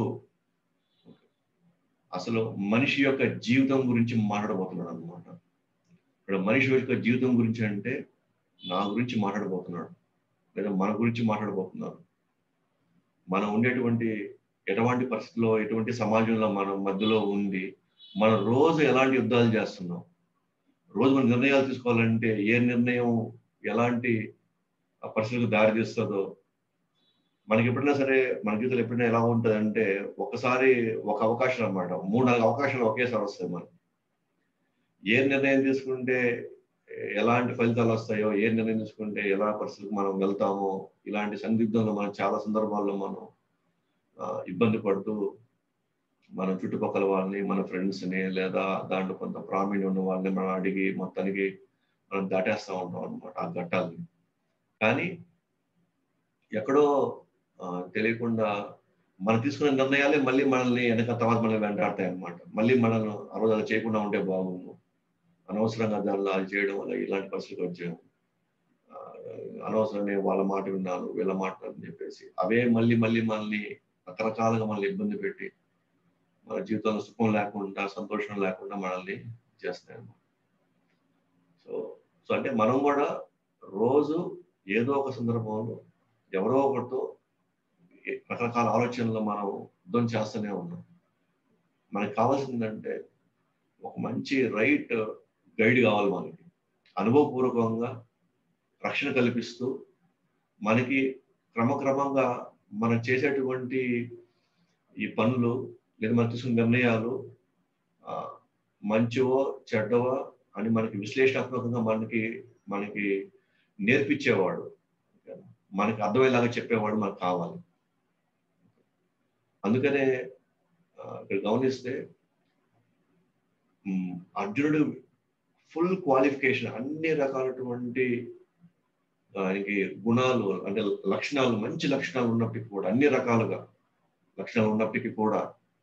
అసలు మనిషి యొక్క జీవితం గురించి మాట్లాడబోతున్నాడు అనమాట ఇక్కడ మనిషి యొక్క జీవితం గురించి అంటే నా గురించి మాట్లాడబోతున్నాడు లేదా మన గురించి మాట్లాడబోతున్నారు మనం ఉండేటువంటి ఎటువంటి పరిస్థితుల్లో ఎటువంటి సమాజంలో మనం మధ్యలో ఉండి మనం రోజు ఎలాంటి యుద్ధాలు చేస్తున్నాం రోజు మనం నిర్ణయాలు తీసుకోవాలంటే ఏ నిర్ణయం ఎలాంటి ఆ పరిస్థితులకు దారి తీస్తుందో మనకి ఎప్పుడైనా సరే మన జీవితంలో ఎప్పుడైనా ఎలా ఉంటుంది అంటే ఒకసారి ఒక అవకాశం అన్నమాట మూడు నాలుగు అవకాశాలు ఒకేసారి వస్తాయి మనకి ఏ నిర్ణయం తీసుకుంటే ఎలాంటి ఫలితాలు వస్తాయో ఏ నిర్ణయం తీసుకుంటే ఎలా పరిస్థితికి మనం వెళ్తామో ఇలాంటి సందిగ్ధంలో మనం చాలా సందర్భాల్లో మనం ఆ, ఇబ్బంది పడుతూ మన చుట్టుపక్కల వాళ్ళని మన ఫ్రెండ్స్ని లేదా దాంట్లో కొంత ప్రావీణ్యం ఉన్న వాళ్ళని మనం అడిగి మొత్తానికి మనం దాటేస్తూ ఉంటాం అనమాట ఆ ఘట్టాలని కానీ ఎక్కడో ఆ, తెలియకుండా మనం తీసుకున్న నిర్ణయాలే మళ్ళీ మనల్ని వెనక తర్వాత మనల్ని వెంటాడతాయి అనమాట మళ్ళీ మనల్ని ఆ రోజు అలా చేయకుండా ఉంటే బాగుండు అనవసరంగా దానిలో అది చేయడం వల్ల ఇలాంటి పరిస్థితులు వచ్చాము ఆ, అనవసరంగా వాళ్ళ మాట విన్నాను వీళ్ళ మాట అని చెప్పేసి అవే మళ్ళీ మళ్ళీ మనల్ని రకరకాలుగా మనల్ని ఇబ్బంది పెట్టి మన జీవితంలో సుఖం లేకుండా సంతోషం లేకుండా మనల్ని చేస్తాయి అన్నమాట సో సో అంటే మనం కూడా రోజు ఏదో ఒక సందర్భంలో ఎవరో ఒకరితో ఏ- రకరకాల ఆలోచనలు మనం యుద్ధం చేస్తూనే ఉన్నాం మనకి కావాల్సిందంటే ఒక మంచి రైట్ గైడ్ కావాలి మనకి అనుభవపూర్వకంగా రక్షణ కల్పిస్తూ మనకి క్రమక్రమంగా మనం చేసేటువంటి ఈ పనులు లేదా మనం తీసుకున్న నిర్ణయాలు ఆ, మంచివో చెడ్డవో అని మనకి విశ్లేషణాత్మకంగా మనకి మనకి నేర్పించేవాడు మనకి అర్థమయ్యేలాగా చెప్పేవాడు మనకు కావాలి అందుకనే ఆ, ఇక్కడ గమనిస్తే ఉమ్, అర్జునుడు ఫుల్ క్వాలిఫికేషన్ అన్ని రకాలటువంటి ఆయనకి గుణాలు అంటే లక్షణాలు మంచి లక్షణాలు ఉన్నప్పటికీ కూడా అన్ని రకాలుగా లక్షణాలు ఉన్నప్పటికీ కూడా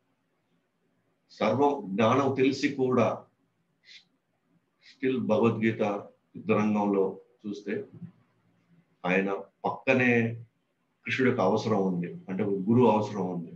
సర్వం జ్ఞానం తెలిసి కూడా స్టిల్ భగవద్గీత యుద్ధ రంగంలో చూస్తే ఆయన పక్కనే కృష్ణుడి యొక్క అవసరం ఉంది అంటే ఒక గురువు అవసరం ఉంది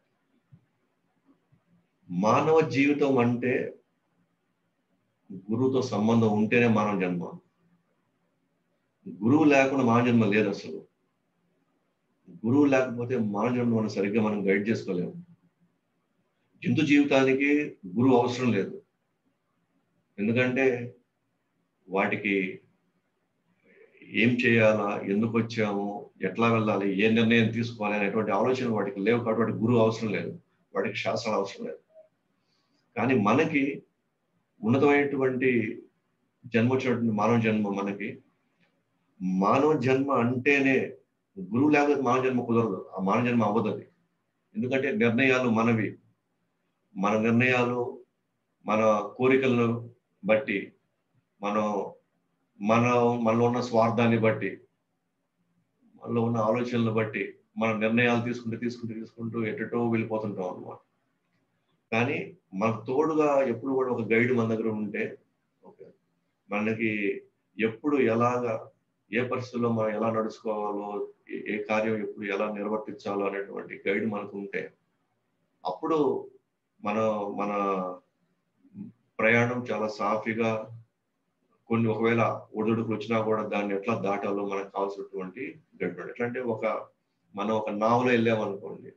మానవ జీవితం అంటే గురువుతో సంబంధం ఉంటేనే మానవ జన్మ గురువు లేకుండా మానవ జన్మ లేదు అసలు గురువు లేకపోతే మానవ జన్మ మనం సరిగ్గా మనం గైడ్ చేసుకోలేము జంతు జీవితానికి గురువు అవసరం లేదు ఎందుకంటే వాటికి ఏం చేయాలా ఎందుకు వచ్చాము ఎట్లా వెళ్ళాలి ఏ నిర్ణయం తీసుకోవాలి అనేటువంటి ఆలోచన వాటికి లేవు కాబట్టి వాటికి గురువు అవసరం లేదు వాటికి శాస్త్రాలు అవసరం లేదు కానీ మనకి ఉన్నతమైనటువంటి జన్మ వచ్చినటువంటి మానవ జన్మ మనకి మానవ జన్మ అంటేనే గురువు లేకపోతే మానవ జన్మ కుదరదు ఆ మానవ జన్మ అవ్వదు అది ఎందుకంటే నిర్ణయాలు మనవి మన నిర్ణయాలు మన కోరికలను బట్టి మనం మన మనలో ఉన్న స్వార్థాన్ని బట్టి మనలో ఉన్న ఆలోచనలు బట్టి మన నిర్ణయాలు తీసుకుంటూ తీసుకుంటూ తీసుకుంటూ ఎటటో వెళ్ళిపోతుంటాం అన్నమాట కానీ మనకు తోడుగా ఎప్పుడు కూడా ఒక గైడ్ మన దగ్గర ఉంటే ఓకే మనకి ఎప్పుడు ఎలాగా ఏ పరిస్థితుల్లో మనం ఎలా నడుచుకోవాలో ఏ- ఏ కార్యం ఎప్పుడు ఎలా నిర్వర్తించాలో అనేటువంటి గైడ్ మనకు ఉంటే అప్పుడు మన మన ప్రయాణం చాలా సాఫీగా కొన్ని ఒకవేళ ఒడిదుడుకులు వచ్చినా కూడా దాన్ని ఎట్లా దాటాలో మనకు కావాల్సినటువంటి గైడ్ ఎట్లా అంటే ఒక మనం ఒక నావలో వెళ్ళామనుకోండి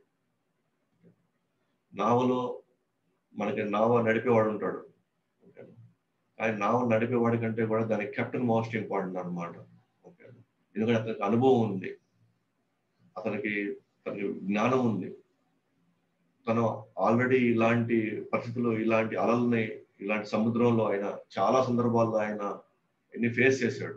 నావలో మనకి నావ నడిపేవాడు ఉంటాడు ఓకే కానీ నావ నడిపేవాడి కంటే కూడా దానికి కెప్టెన్ మోస్ట్ ఇంపార్టెంట్ అనమాట ఓకే ఎందుకంటే అతనికి అనుభవం ఉంది అతనికి తనకి జ్ఞానం ఉంది తను ఆల్రెడీ ఇలాంటి పరిస్థితుల్లో ఇలాంటి అలల్ని ఇలాంటి సముద్రంలో ఆయన చాలా సందర్భాల్లో ఆయన ఎన్ని ఫేస్ చేశాడు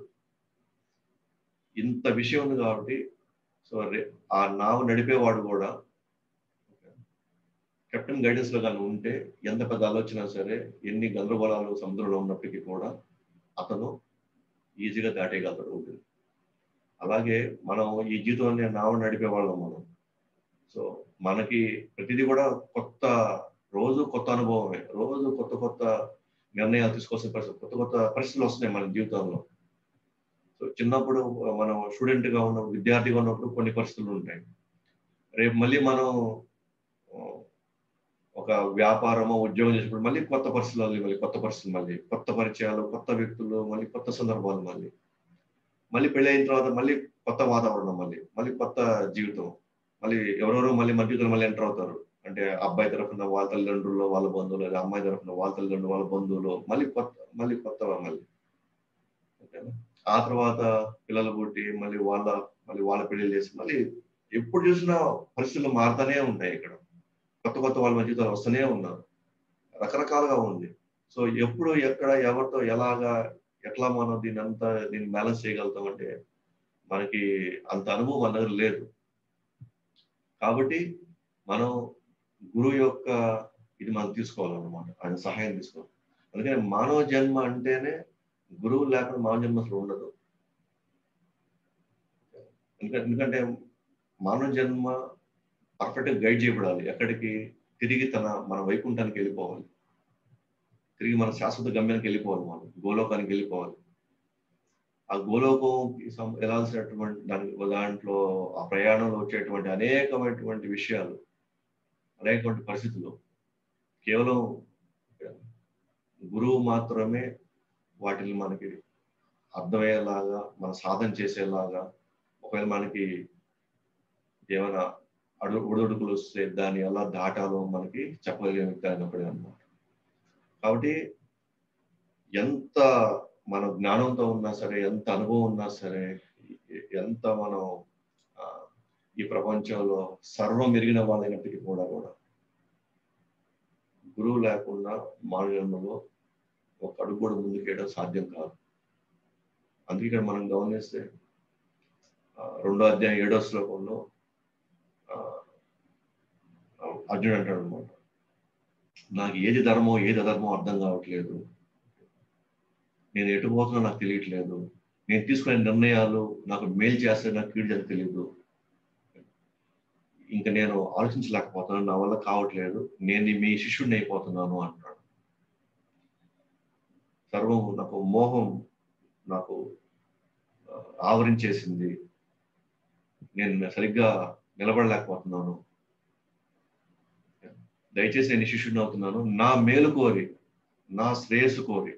ఇంత విషయం ఉంది కాబట్టి సో రే- ఆ నావ నడిపేవాడు కూడా కెప్టెన్ గైడెన్స్ లో కానీ ఉంటే ఎంత పెద్ద ఆలోచన సరే ఎన్ని గందరగోళాలు సముద్రంలో ఉన్నప్పటికీ కూడా అతను ఈజీగా దాటేయగలడు ఉంటుంది అలాగే మనం ఈ జీవితాన్ని నావ నడిపే వాళ్ళం మనం సో మనకి ప్రతిదీ కూడా కొత్త రోజు కొత్త అనుభవమే రోజు కొత్త కొత్త నిర్ణయాలు తీసుకోవాల్సిన పరిస్థితి కొత్త కొత్త పరిస్థితులు వస్తున్నాయి మన జీవితంలో సో చిన్నప్పుడు మనం స్టూడెంట్ గా ఉన్న విద్యార్థిగా ఉన్నప్పుడు కొన్ని పరిస్థితులు ఉంటాయి రేపు మళ్ళీ మనం ఒక వ్యాపారమో ఉద్యోగం చేసినప్పుడు మళ్ళీ కొత్త పరిస్థితులు మళ్ళీ కొత్త పరిస్థితులు మళ్ళీ కొత్త పరిచయాలు కొత్త వ్యక్తులు మళ్ళీ కొత్త సందర్భాలు మళ్ళీ మళ్ళీ పెళ్ళి అయిన తర్వాత మళ్ళీ కొత్త వాతావరణం మళ్ళీ మళ్ళీ కొత్త జీవితం మళ్ళీ ఎవరెవరో మళ్ళీ మన జీవితంలో మళ్ళీ ఎంటర్ అవుతారు అంటే అబ్బాయి తరఫున వాళ్ళ తల్లిదండ్రులు వాళ్ళ బంధువులు లేదా అమ్మాయి తరఫున వాళ్ళ తల్లిదండ్రులు వాళ్ళ బంధువులు మళ్ళీ కొత్త మళ్ళీ కొత్త మళ్ళీ ఆ తర్వాత పిల్లలు పుట్టి మళ్ళీ వాళ్ళ మళ్ళీ వాళ్ళ పెళ్లి చేసి మళ్ళీ ఎప్పుడు చూసినా పరిస్థితులు మారుతూనే ఉంటాయి ఇక్కడ కొత్త కొత్త వాళ్ళ మన జీవితాలు వస్తూనే ఉన్నారు రకరకాలుగా ఉంది సో ఎప్పుడు ఎక్కడ ఎవరితో ఎలాగా ఎట్లా మనం దీన్ని అంతా దీన్ని బ్యాలెన్స్ చేయగలుగుతాం అంటే మనకి అంత అనుభవం మన దగ్గర లేదు కాబట్టి మనం గురువు యొక్క ఇది మనం తీసుకోవాలన్నమాట ఆయన సహాయం తీసుకోవాలి అందుకని మానవ జన్మ అంటేనే గురువు లేకుండా మానవ జన్మ అసలు ఉండదు ఎందుకంటే మానవ జన్మ పర్ఫెక్ట్ గా గైడ్ చేయబడాలి ఎక్కడికి తిరిగి తన మన వైకుంఠానికి వెళ్ళిపోవాలి తిరిగి మన శాశ్వత గమ్యానికి వెళ్ళిపోవాలి మనం గోలోకానికి వెళ్ళిపోవాలి ఆ గోలోకం వెళ్ళాల్సినటువంటి దాని దాంట్లో ఆ ప్రయాణంలో వచ్చేటువంటి అనేకమైనటువంటి విషయాలు అనేకటువంటి పరిస్థితులు కేవలం గురువు మాత్రమే వాటిని మనకి అర్థమయ్యేలాగా మన సాధన చేసేలాగా ఒకవేళ మనకి ఏమైనా అడుగు ఒడిదుడుకులు వస్తే దాన్ని ఎలా దాటాలో మనకి చెప్పగలిగే వ్యక్తి అయినప్పుడే అనమాట కాబట్టి ఎంత మన జ్ఞానంతో ఉన్నా సరే ఎంత అనుభవం ఉన్నా సరే ఎంత మనం ఈ ప్రపంచంలో సర్వం ఎరిగిన వాళ్ళైనప్పటికీ కూడా కూడా గురువు లేకుండా మానవ జన్మలో ఒక అడుగు కూడా ముందుకేయడం సాధ్యం కాదు అందుకే ఇక్కడ మనం గమనిస్తే రెండో అధ్యాయం ఏడో శ్లోకంలో అర్జునుడు అంటాడు అనమాట నాకు ఏది ధర్మం ఏది అధర్మం అర్థం కావట్లేదు నేను ఎటు పోతున్నా నాకు తెలియట్లేదు నేను తీసుకునే నిర్ణయాలు నాకు మేలు చేస్తే నాకు కీడు చేస్తే తెలియదు ఇంకా నేను ఆలోచించలేకపోతున్నాను నా వల్ల కావట్లేదు నేను మీ శిష్యుడిని అయిపోతున్నాను అంటాడు సర్వం నాకు మోహం నాకు ఆవరించేసింది నేను సరిగ్గా నిలబడలేకపోతున్నాను దయచేసి నేను శిష్యుడిని అవుతున్నాను నా మేలు కోరి నా శ్రేయస్సు కోరి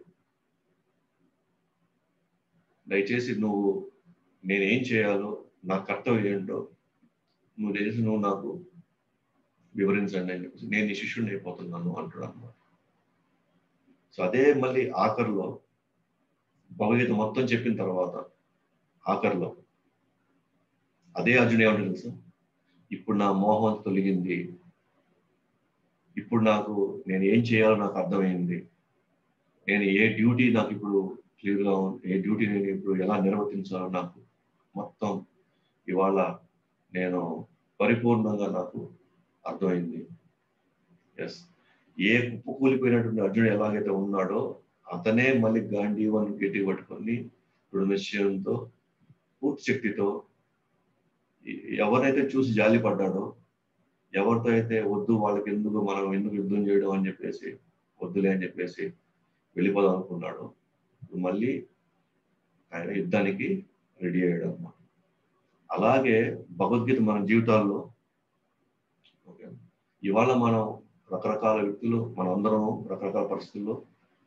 దయచేసి నువ్వు నేనేం చేయాలో నా కర్తవ్యం ఏంటో నువ్వు చేసి నువ్వు నాకు వివరించండి అని చెప్పేసి నేను నీ శిష్యుడిని అయిపోతున్నాను అంటాడు అనమాట సో అదే మళ్ళీ ఆఖరిలో భగవద్గీత మొత్తం చెప్పిన తర్వాత ఆఖరిలో అదే అర్జున్ ఏమంటారు తెలుసా ఇప్పుడు నా మోహం తొలగింది ఇప్పుడు నాకు నేను ఏం చేయాలో నాకు అర్థమైంది నేను ఏ డ్యూటీ నాకు ఇప్పుడు క్లియర్గా ఏ డ్యూటీ నేను ఇప్పుడు ఎలా నిర్వర్తించాలో నాకు మొత్తం ఇవాళ నేను పరిపూర్ణంగా నాకు అర్థమైంది ఎస్ ఏ కుప్పు కూలిపోయినటువంటి అర్జునుడు ఎలాగైతే ఉన్నాడో అతనే మళ్ళీ గాంధీవన్ గట్టి పట్టుకొని దృఢ నిశ్చయంతో పూర్తి శక్తితో ఎవరైతే చూసి జాలి పడ్డాడో ఎవరితో అయితే వద్దు వాళ్ళకి ఎందుకు మనం ఎందుకు యుద్ధం చేయడం అని చెప్పేసి వద్దులే అని చెప్పేసి వెళ్ళిపోదాం అనుకున్నాడు మళ్ళీ ఆయన యుద్ధానికి రెడీ అయ్యాడు అన్నమాట అలాగే భగవద్గీత మన జీవితాల్లో ఓకే ఇవాళ మనం రకరకాల వ్యక్తులు మనం అందరం రకరకాల పరిస్థితుల్లో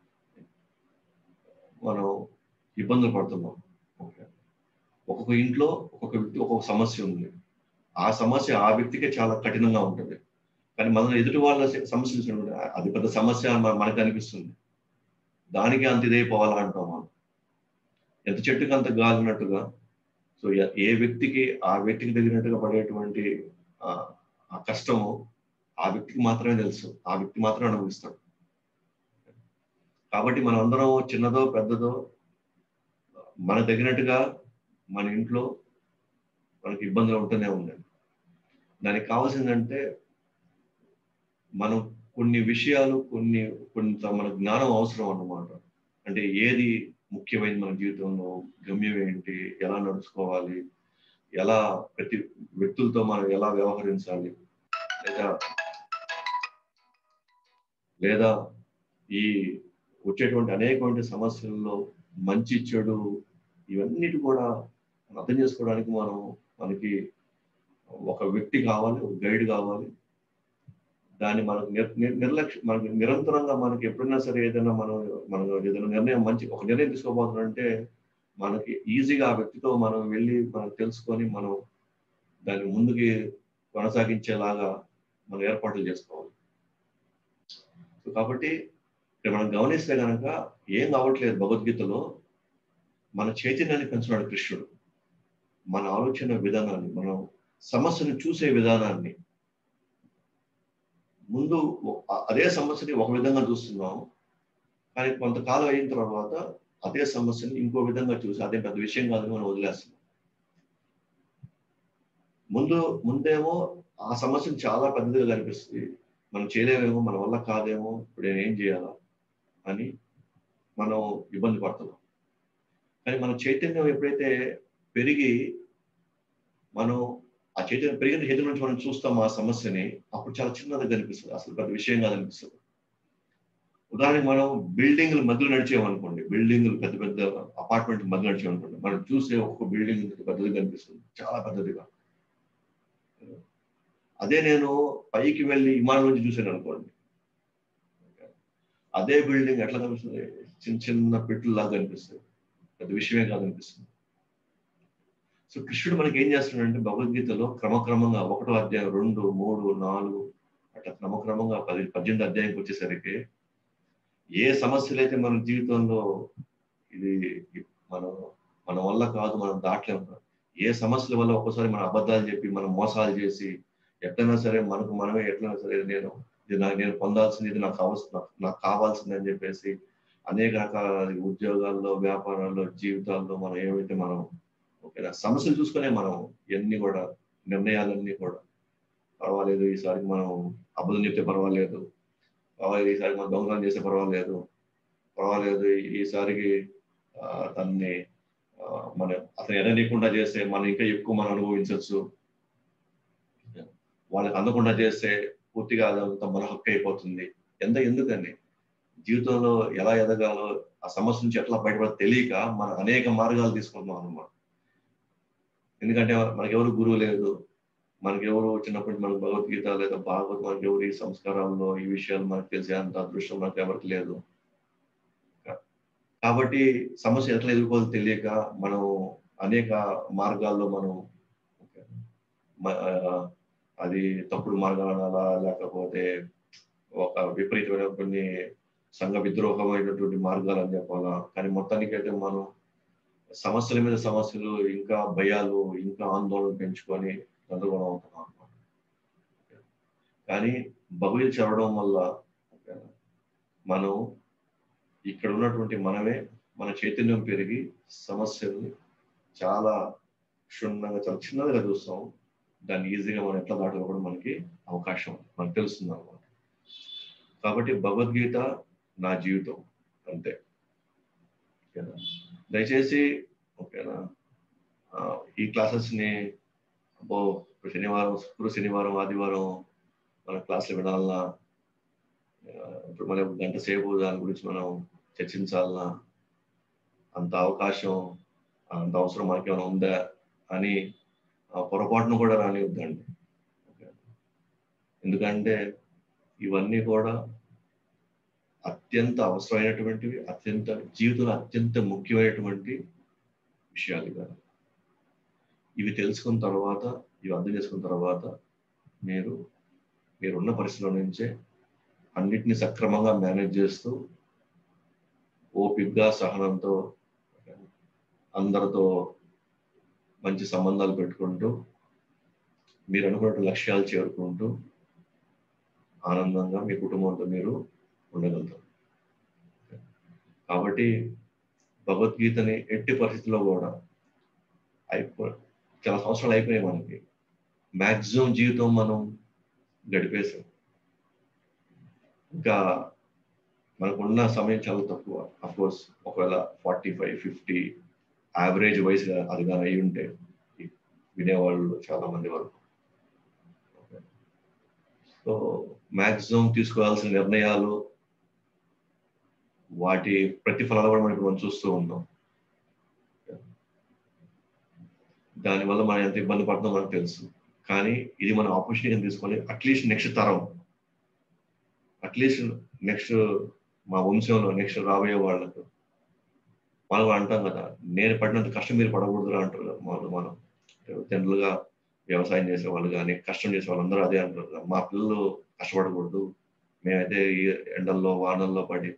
మనం ఇబ్బందులు పడుతున్నాం ఓకే ఒక్కొక్క ఇంట్లో ఒక్కొక్క వ్యక్తి ఒక్కొక్క సమస్య ఉంది ఆ సమస్య ఆ వ్యక్తికే చాలా కఠినంగా ఉంటుంది కానీ మనం ఎదుటి వాళ్ళ సమస్య అది పెద్ద సమస్య మనకు అనిపిస్తుంది దానికి అంత ఇదైపోవాలా అంటాం మనం ఎంత చెట్టుకి అంత గాలినట్టుగా సో ఏ వ్యక్తికి ఆ వ్యక్తికి తగినట్టుగా పడేటువంటి ఆ కష్టము ఆ వ్యక్తికి మాత్రమే తెలుసు ఆ వ్యక్తి మాత్రమే అనుభవిస్తాడు కాబట్టి మనం అందరం చిన్నదో పెద్దదో మన తగినట్టుగా మన ఇంట్లో మనకి ఇబ్బందులు ఉంటూనే ఉన్నాయి దానికి కావాల్సిందంటే మనం కొన్ని విషయాలు కొన్ని కొంత మన జ్ఞానం అవసరం అన్నమాట అంటే ఏది ముఖ్యమైనది మన జీవితంలో గమ్యం ఏంటి ఎలా నడుచుకోవాలి ఎలా ప్రతి వ్యక్తులతో మనం ఎలా వ్యవహరించాలి లేదా లేదా ఈ వచ్చేటువంటి అనేకమైన సమస్యల్లో మంచి చెడు ఇవన్నిటి కూడా అర్థం చేసుకోవడానికి మనం మనకి ఒక వ్యక్తి కావాలి ఒక గైడ్ కావాలి దాన్ని మనకు నిర్ నిర్- నిర్లక్ష్య మనకి నిరంతరంగా మనకి ఎప్పుడైనా సరే ఏదైనా మనం మనం ఏదైనా నిర్ణయం మంచి ఒక నిర్ణయం తీసుకోబోతుందంటే మనకి ఈజీగా ఆ వ్యక్తితో మనం వెళ్ళి మనం తెలుసుకొని మనం దాన్ని ముందుకి కొనసాగించేలాగా మనం ఏర్పాట్లు చేసుకోవాలి సో కాబట్టి ఇక్కడ మనం గమనిస్తే కనుక ఏం కావట్లేదు భగవద్గీతలో మన చైతన్యాన్ని పెంచున్నాడు కృష్ణుడు మన ఆలోచన విధానాన్ని మనం సమస్యను చూసే విధానాన్ని ముందు ఒ- అదే సమస్యని ఒక విధంగా చూస్తున్నాం కానీ కొంతకాలం అయిన తర్వాత అదే సమస్యని ఇంకో విధంగా చూసి అదే పెద్ద విషయం కాదని మనం వదిలేస్తున్నాం ముందు ముందేమో ఆ సమస్యను చాలా పెద్దదిగా కనిపిస్తుంది మనం చేయలేమేమో మన వల్ల కాదేమో ఇప్పుడు నేను ఏం చేయాలా అని మనం ఇబ్బంది పడుతున్నాం కానీ మన చైతన్యం ఎప్పుడైతే పెరిగి మనం ఆ చైతన్యం పెరిగిన హేతు నుంచి మనం చూస్తాం ఆ సమస్యని అప్పుడు చాలా చిన్నది కనిపిస్తుంది అసలు పెద్ద విషయం కాదనిపిస్తుంది ఉదాహరణకి మనం బిల్డింగ్ల మధ్యలో నడిచేమనుకోండి బిల్డింగ్లు పెద్ద పెద్ద అపార్ట్మెంట్ మధ్య నడిచేమనుకోండి మనం చూసే ఒక్కొక్క బిల్డింగ్ పెద్దది కనిపిస్తుంది చాలా పెద్దదిగా అదే నేను పైకి వెళ్ళి విమానం నుంచి చూసాను అనుకోండి అదే బిల్డింగ్ ఎట్లా కనిపిస్తుంది చిన్న చిన్న పెట్టులాగా కనిపిస్తుంది పెద్ద విషయమే కాదనిపిస్తుంది సో కృష్ణుడు మనకి ఏం చేస్తున్నాడంటే భగవద్గీతలో క్రమక్రమంగా ఒకటో అధ్యాయం రెండు మూడు నాలుగు అట్లా క్రమక్రమంగా పది పద్దెనిమిది అధ్యాయంకి వచ్చేసరికి ఏ సమస్యలు అయితే మన జీవితంలో ఇది మనం మన వల్ల కాదు మనం దాటలేము ఏ సమస్యల వల్ల ఒక్కోసారి మన అబద్ధాలు చెప్పి మనం మోసాలు చేసి ఎట్లయినా సరే మనకు మనమే ఎట్లయినా సరే ఇది నేను ఇది నాకు నేను పొందాల్సింది ఇది నాకు కావాల్సిన నాకు కావాల్సింది అని చెప్పేసి అనేక రకాల ఉద్యోగాల్లో వ్యాపారాల్లో జీవితాల్లో మనం ఏమైతే మనం ఓకేనా సమస్యలు చూసుకునే మనం ఇవన్నీ కూడా నిర్ణయాలన్నీ కూడా పర్వాలేదు ఈసారికి మనం అబద్ధం చెప్తే పర్వాలేదు పర్వాలేదు ఈసారి మనం దొంగతనం చేస్తే పర్వాలేదు పర్వాలేదు ఈసారికి ఆ, తన్ని ఆ, మన అతను ఎననీయకుండా చేస్తే మనం ఇంకా ఎక్కువ మనం అనుభవించవచ్చు వాళ్ళకి అందకుండా చేస్తే పూర్తిగా అదంతా మన హక్కు అయిపోతుంది ఎంత ఎందుకని జీవితంలో ఎలా ఎదగాలో ఆ సమస్య నుంచి ఎట్లా బయటపడ తెలియక మనం అనేక మార్గాలు తీసుకుంటున్నాం అన్నమాట ఎందుకంటే మనకి ఎవరు గురువు లేదు మనకి ఎవరు చిన్నప్పటి నుంచి మనకు భగవద్గీత లేదా భాగవత్ మనకి ఎవరు ఈ సంస్కారాల్లో ఈ విషయాలు మనకు తెలిసే అంత అదృష్టం మనకు ఎవరికి లేదు కాబట్టి సమస్య ఎట్లా ఎదుర్కోవాలో తెలియక మనం అనేక మార్గాల్లో మనం మ- ఆ, అది తప్పుడు మార్గాలు అనాలా లేకపోతే ఒక విపరీతమైన కొన్ని సంఘ విద్రోహమైనటువంటి మార్గాలు అని చెప్పాలా కానీ మొత్తానికి అయితే మనం సమస్యల మీద సమస్యలు ఇంకా భయాలు ఇంకా ఆందోళన పెంచుకొని గందరగోళం అవుతున్నాం అన్నమాట కానీ భగవత్ చదవడం వల్ల మనం ఇక్కడ ఉన్నటువంటి మనమే మన చైతన్యం పెరిగి సమస్యల్ని చాలా క్షుణ్ణంగా చాలా చిన్నదిగా చూస్తాం దాన్ని ఈజీగా మనం ఎట్లా దాటలో కూడా మనకి అవకాశం ఉంది. మనకు తెలుస్తుంది అనమాట కాబట్టి భగవద్గీత నా జీవితం అంతే ఓకేనా దయచేసి ఓకేనా ఆ, ఈ క్లాసెస్ ని అబ్బో ఇప్పుడు శనివారం శుక్ర శనివారం ఆదివారం మన క్లాసులు వినాలన్నా ఆ, ఇప్పుడు మనం గంట సేపు దాని గురించి మనం చర్చించాలన్నా అంత అవకాశం అంత అవసరం మనకేమైనా ఉందా అని ఆ పొరపాటును కూడా రానివద్దండి ఓకే. ఎందుకంటే ఇవన్నీ కూడా అత్యంత అవసరమైనటువంటివి అత్యంత జీవితంలో అత్యంత ముఖ్యమైనటువంటి విషయాలు కాదు ఇవి తెలుసుకున్న తర్వాత ఇవి అర్థం చేసుకున్న తర్వాత మీరు మీరున్న పరిస్థితుల నుంచే అన్నిటిని సక్రమంగా మేనేజ్ చేస్తూ ఓపిగ్గా సహనంతో అందరితో మంచి సంబంధాలు పెట్టుకుంటూ మీరు అనుకున్న లక్ష్యాలు చేరుకుంటూ ఆనందంగా మీ కుటుంబంతో మీరు ఉండగలుగుతారు కాబట్టి భగవద్గీతని ఎట్టి పరిస్థితుల్లో కూడా అయిపో చాలా సంవత్సరాలు అయిపోయాయి మనకి మ్యాక్సిమం జీవితం మనం గడిపేసాం ఇంకా మనకున్న సమయం చాలా తక్కువ అఫ్ కోర్స్ ఒకవేళ ఫార్టీ ఫైవ్ ఫిఫ్టీ యావరేజ్ వయసు అది కానీ అయి ఉంటే వినేవాళ్ళు చాలా మంది వరకు సో మ్యాక్సిమం తీసుకోవాల్సిన నిర్ణయాలు వాటి ప్రతిఫలాలు కూడా మనం ఇప్పుడు మనం చూస్తూ ఉన్నాం దానివల్ల మనం ఎంత ఇబ్బంది పడుతుందో మనకు తెలుసు కానీ ఇది మన ఆపర్చునిటీ తీసుకొని అట్లీస్ట్ నెక్స్ట్ తరం అట్లీస్ట్ నెక్స్ట్ మా వంశంలో నెక్స్ట్ రాబోయే వాళ్ళకు మనం అంటాం కదా నేను పడినంత కష్టం మీరు పడకూడదు అంటారు మనం మనం జనరల్గా వ్యవసాయం చేసే వాళ్ళు కానీ కష్టం చేసే వాళ్ళందరూ అదే అంటారు మా పిల్లలు కష్టపడకూడదు మేమైతే ఈ ఎండల్లో వానల్లో పడి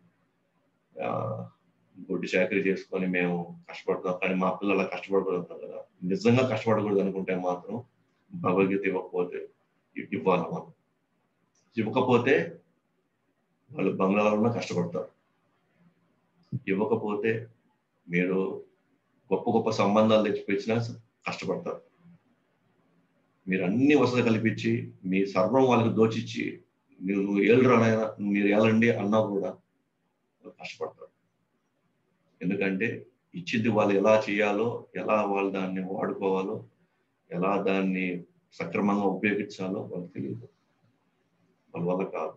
గుడ్డి చాకరీ చేసుకొని మేము కష్టపడుతున్నాం కానీ మా పిల్లలు అలా కష్టపడకూడదు కదా నిజంగా కష్టపడకూడదు అనుకుంటే మాత్రం భగవద్గీత ఇవ్వకపోతే ఇవ్వాలి మనం ఇవ్వకపోతే వాళ్ళు బంగ్లాలో కష్టపడతారు ఇవ్వకపోతే మీరు గొప్ప గొప్ప సంబంధాలు తెచ్చిపెచ్చినా కష్టపడతారు మీరు అన్ని వసతులు కల్పించి మీ సర్వం వాళ్ళకి దోచిచ్చి మీరు నువ్వు ఏళ్ళరానైనా మీరు ఏలండి అన్నా కూడా కష్టపడతారు ఎందుకంటే ఇచ్చింది వాళ్ళు ఎలా చేయాలో ఎలా వాళ్ళు దాన్ని వాడుకోవాలో ఎలా దాన్ని సక్రమంగా ఉపయోగించాలో వాళ్ళకి తెలియదు వాళ్ళ వల్ల కాదు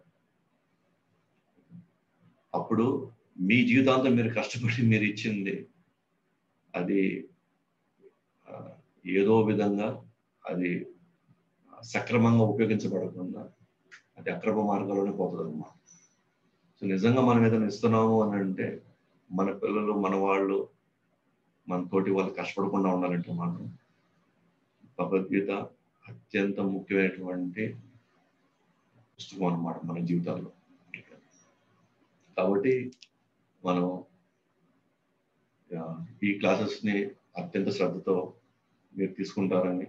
అప్పుడు మీ జీవితాంతం మీరు కష్టపడి మీరు ఇచ్చింది అది ఏదో విధంగా అది సక్రమంగా ఉపయోగించబడకుండా అది అక్రమ మార్గంలోనే పోతుంది అన్నమాట సో నిజంగా మనం ఏదైనా ఇస్తున్నాము అని అంటే మన పిల్లలు మన వాళ్ళు మన తోటి వాళ్ళు కష్టపడకుండా ఉండాలంటే మనం భగవద్గీత అత్యంత ముఖ్యమైనటువంటి పుస్తకం అన్నమాట మన జీవితాల్లో కాబట్టి మనం ఈ క్లాసెస్ని అత్యంత శ్రద్ధతో మీరు తీసుకుంటారని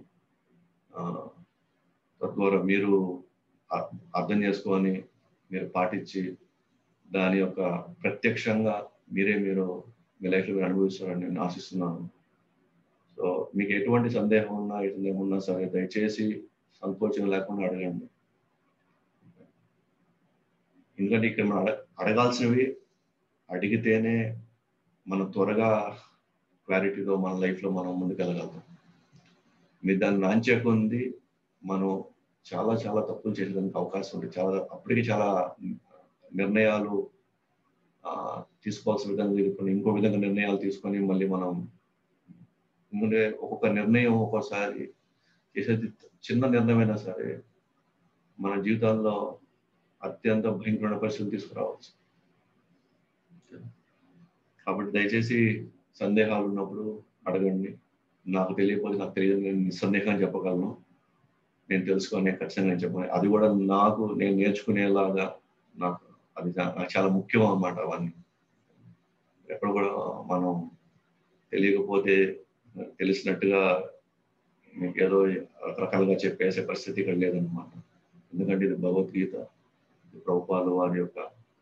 తద్వారా మీరు అర్థం చేసుకొని మీరు పాటించి దాని యొక్క ప్రత్యక్షంగా మీరే మీరు మీ లైఫ్లో మీరు అనుభవిస్తారని నేను ఆశిస్తున్నాను సో మీకు ఎటువంటి సందేహం ఉన్నా ఎటువంటి ఏమున్నా సరే దయచేసి సంకోచం లేకుండా అడగండి ఎందుకంటే ఇక్కడ మనం అడగాల్సినవి అడిగితేనే మనం త్వరగా క్లారిటీతో మన లైఫ్లో మనం ముందుకెళ్ళగలుగుతాం మీరు దాన్ని నాంచేకుంది మనం చాలా చాలా తప్పులు చేసేదానికి అవకాశం ఉంది చాలా అప్పటికి చాలా నిర్ణయాలు తీసుకోవాల్సిన విధంగా తీసుకొని ఇంకో విధంగా నిర్ణయాలు తీసుకొని మళ్ళీ మనం ముందే ఒక్కొక్క నిర్ణయం ఒక్కోసారి చేసేది చిన్న నిర్ణయమైనా సరే మన జీవితాల్లో అత్యంత భయంకరమైన పరిస్థితులు తీసుకురావచ్చు కాబట్టి దయచేసి సందేహాలు ఉన్నప్పుడు అడగండి నాకు తెలియకపోతే నాకు తెలియదు నేను నిస్సందేహంగా చెప్పగలను నేను తెలుసుకొని ఖచ్చితంగా నేను చెప్పాను అది కూడా నాకు నేను నేర్చుకునేలాగా నాకు అది నాకు చాలా ముఖ్యం అన్నమాట అవన్నీ ఎక్కడ కూడా మనం తెలియకపోతే తెలిసినట్టుగా మీకు ఏదో రకరకాలుగా చెప్పేసే పరిస్థితి ఇక్కడ లేదనమాట ఎందుకంటే ఇది భగవద్గీత ప్రభుపాలు వారి యొక్క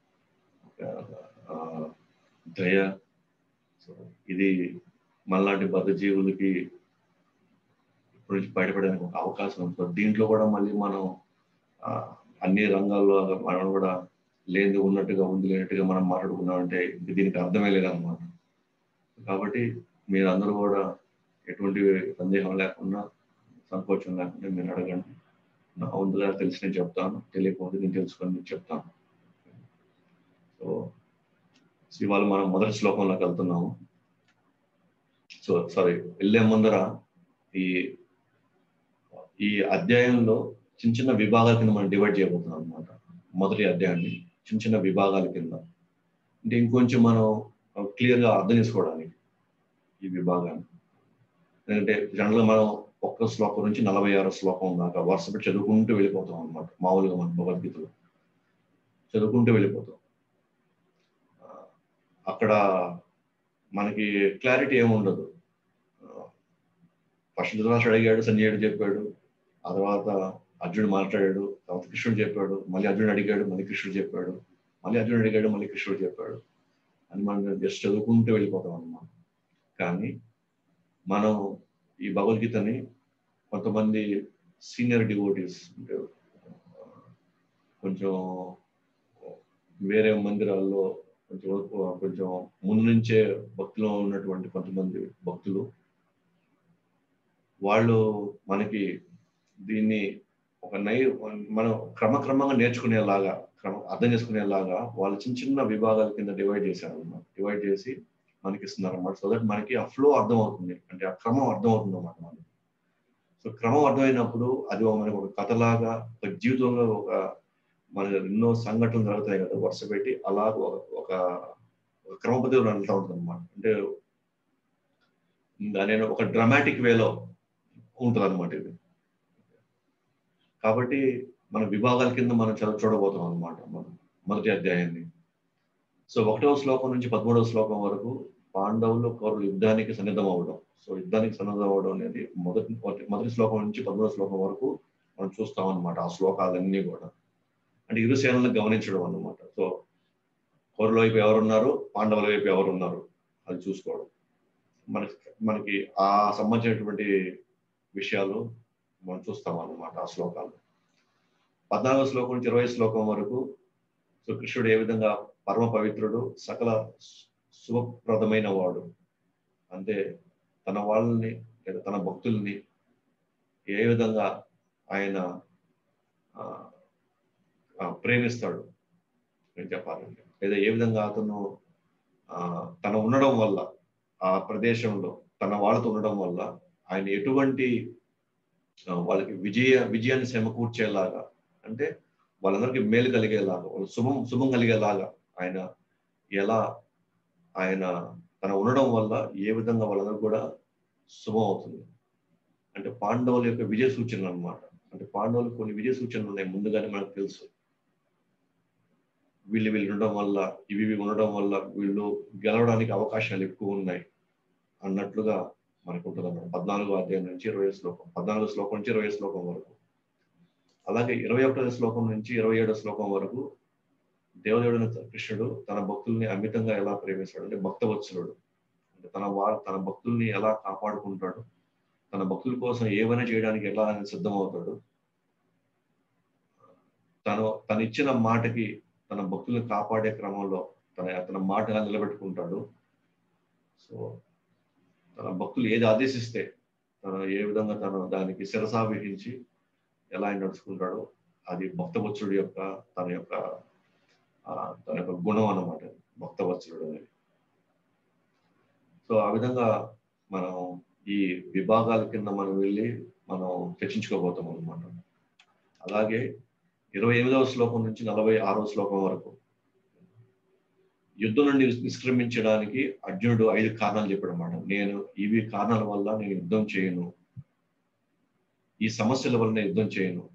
దయ సో ఇది మనలాంటి బద్ధజీవులకి ఇప్పటి నుంచి బయటపడడానికి ఒక అవకాశం ఉంటుంది దీంట్లో కూడా మళ్ళీ మనం అన్ని రంగాల్లో మనం కూడా లేనిది ఉన్నట్టుగా ఉంది లేనట్టుగా మనం మాట్లాడుకున్నామంటే దీనికి అర్థమే లేదన్నమాట కాబట్టి మీరు అందరూ కూడా ఎటువంటి సందేహం లేకుండా సంకోచం లేకుండా మీరు అడగండి నా వంతుగా తెలిసి నేను చెప్తాను తెలియకపోతే నేను తెలుసుకొని నేను చెప్తాను సో ఇవాళ మనం మొదటి శ్లోకంలోకి వెళ్తున్నాము సో సారీ వెళ్ళే ముందర ఈ ఈ అధ్యాయంలో చిన్న చిన్న విభాగాల కింద మనం డివైడ్ చేయబోతున్నాం అనమాట మొదటి అధ్యాయాన్ని చిన్న చిన్న విభాగాల కింద అంటే ఇంకొంచెం మనం క్లియర్గా అర్థం చేసుకోవడానికి ఈ విభాగాన్ని ఎందుకంటే జనరల్గా మనం ఒక్క శ్లోకం నుంచి నలభై ఆరు శ్లోకం దాకా వరుసపెట్టి చదువుకుంటూ వెళ్ళిపోతాం అనమాట మామూలుగా మన భగవద్గీతలో చదువుకుంటూ వెళ్ళిపోతాం అక్కడ మనకి క్లారిటీ ఏమి ఉండదు ఫస్ట్ ధృతరాష్ట్రుడు అడిగాడు సంజయుడు చెప్పాడు ఆ తర్వాత అర్జునుడు మాట్లాడాడు తర్వాత కృష్ణుడు చెప్పాడు మళ్ళీ అర్జునుడు అడిగాడు మళ్ళీ కృష్ణుడు చెప్పాడు మళ్ళీ అర్జునుడు అడిగాడు మళ్ళీ కృష్ణుడు చెప్పాడు అని మనం జస్ట్ చదువుకుంటూ వెళ్ళిపోతాం అన్నమాట కానీ మనం ఈ భగవద్గీతని కొంతమంది సీనియర్ డివోటీస్ అంటే కొంచెం వేరే మందిరాల్లో కొంచెం కొంచెం ముందు నుంచే భక్తిలో ఉన్నటువంటి కొంతమంది భక్తులు వాళ్ళు మనకి దీన్ని ఒక నై మనం క్రమక్రమంగా నేర్చుకునేలాగా క్రమ అర్థం చేసుకునేలాగా వాళ్ళు చిన్న చిన్న విభాగాల కింద డివైడ్ చేశారు అన్నమాట డివైడ్ చేసి మనకి ఇస్తున్నారు అన్నమాట సో దట్ మనకి ఆ ఫ్లో అర్థం అవుతుంది అంటే ఆ క్రమం అర్థం అవుతుంది అన్నమాట మనకి సో క్రమం అర్థమైనప్పుడు అది మనకు ఒక కథలాగా ఒక జీవితంలో ఒక మన ఎన్నో సంఘటనలు జరుగుతాయి కదా వరుస పెట్టి అలా ఒక ఒక ఒక క్రమ పద్ధతిలో వెళ్తూ ఉంటుంది అనమాట అంటే దాని ఒక డ్రామాటిక్ వేలో ఉంటుంది అనమాట ఇది కాబట్టి మన విభాగాల కింద మనం చదువు చూడబోతాం అనమాట మనం మొదటి అధ్యాయాన్ని సో ఒకటవ శ్లోకం నుంచి పదమూడవ శ్లోకం వరకు పాండవులు కౌరవులు యుద్ధానికి సన్నిధం అవ్వడం సో యుద్ధానికి సన్నద్ధం అవ్వడం అనేది మొదటి మొదటి శ్లోకం నుంచి పదమూడవ శ్లోకం వరకు మనం చూస్తాం అనమాట ఆ శ్లోకాలన్నీ కూడా అంటే ఇరు సేనలను గమనించడం అనమాట సో కౌరవుల వైపు ఎవరున్నారు పాండవుల వైపు ఎవరున్నారు అది చూసుకోవడం మనకి మనకి ఆ సంబంధించినటువంటి విషయాలు మనం చూస్తాం అన్నమాట ఆ శ్లోకాలు పద్నాలుగో శ్లోకం నుంచి ఇరవై శ్లోకం వరకు సో కృష్ణుడు ఏ విధంగా పరమ పవిత్రుడు సకల శుభప్రదమైన వాడు అంటే తన వాళ్ళని లేదా తన భక్తుల్ని ఏ విధంగా ఆయన ప్రేమిస్తాడు నేను చెప్పాలంటే లేదా ఏ విధంగా అతను తన ఉండడం వల్ల ఆ ప్రదేశంలో తన వాళ్ళతో ఉండడం వల్ల ఆయన ఎటువంటి వాళ్ళకి విజయ విజయాన్ని సమకూర్చేలాగా అంటే వాళ్ళందరికీ మేలు కలిగేలాగా వాళ్ళు శుభం శుభం కలిగేలాగా ఆయన ఎలా ఆయన తన ఉండడం వల్ల ఏ విధంగా వాళ్ళందరూ కూడా శుభం అవుతుంది అంటే పాండవుల యొక్క విజయ సూచనలు అనమాట అంటే పాండవులు కొన్ని విజయ సూచనలు ఉన్నాయి ముందుగానే మనకు తెలుసు వీళ్ళు వీళ్ళు ఉండడం వల్ల ఇవి ఇవి ఉండడం వల్ల వీళ్ళు గెలవడానికి అవకాశాలు ఎక్కువ ఉన్నాయి అన్నట్లుగా మనకు ఉంటుంది అన్నమాట పద్నాలుగో అధ్యాయం నుంచి ఇరవై శ్లోకం పద్నాలుగో శ్లోకం నుంచి ఇరవై శ్లోకం వరకు అలాగే ఇరవై ఒకటో శ్లోకం నుంచి ఇరవై ఏడో శ్లోకం వరకు దేవదేవుడైన కృష్ణుడు తన భక్తుల్ని అమితంగా ఎలా ప్రేమిస్తాడు అంటే భక్తవత్సలుడు అంటే తన వా తన భక్తుల్ని ఎలా కాపాడుకుంటాడు తన భక్తుల కోసం ఏమైనా చేయడానికి ఎలా ఆయన సిద్ధమవుతాడు తను తను ఇచ్చిన మాటకి తన భక్తుల్ని కాపాడే క్రమంలో తన తన మాట నిలబెట్టుకుంటాడు సో తన భక్తులు ఏది ఆదేశిస్తే తను ఏ విధంగా తను దానికి శిరసావహించి ఎలా ఆయన నడుచుకుంటాడో అది భక్తవత్సరుడు యొక్క తన యొక్క తన యొక్క గుణం అన్నమాట భక్తవత్సరుడు అనేది సో ఆ విధంగా మనం ఈ విభాగాల కింద మనం వెళ్ళి మనం చర్చించుకోబోతాం అనమాట అలాగే ఇరవై ఎనిమిదవ శ్లోకం నుంచి నలభై ఆరవ శ్లోకం వరకు యుద్ధం నుండి నిష్క్రమించడానికి అర్జునుడు ఐదు కారణాలు చెప్పాడు అన్నమాట నేను ఇవి కారణాల వల్ల నేను యుద్ధం చేయను ఈ సమస్యల వల్ల నేను యుద్ధం చేయను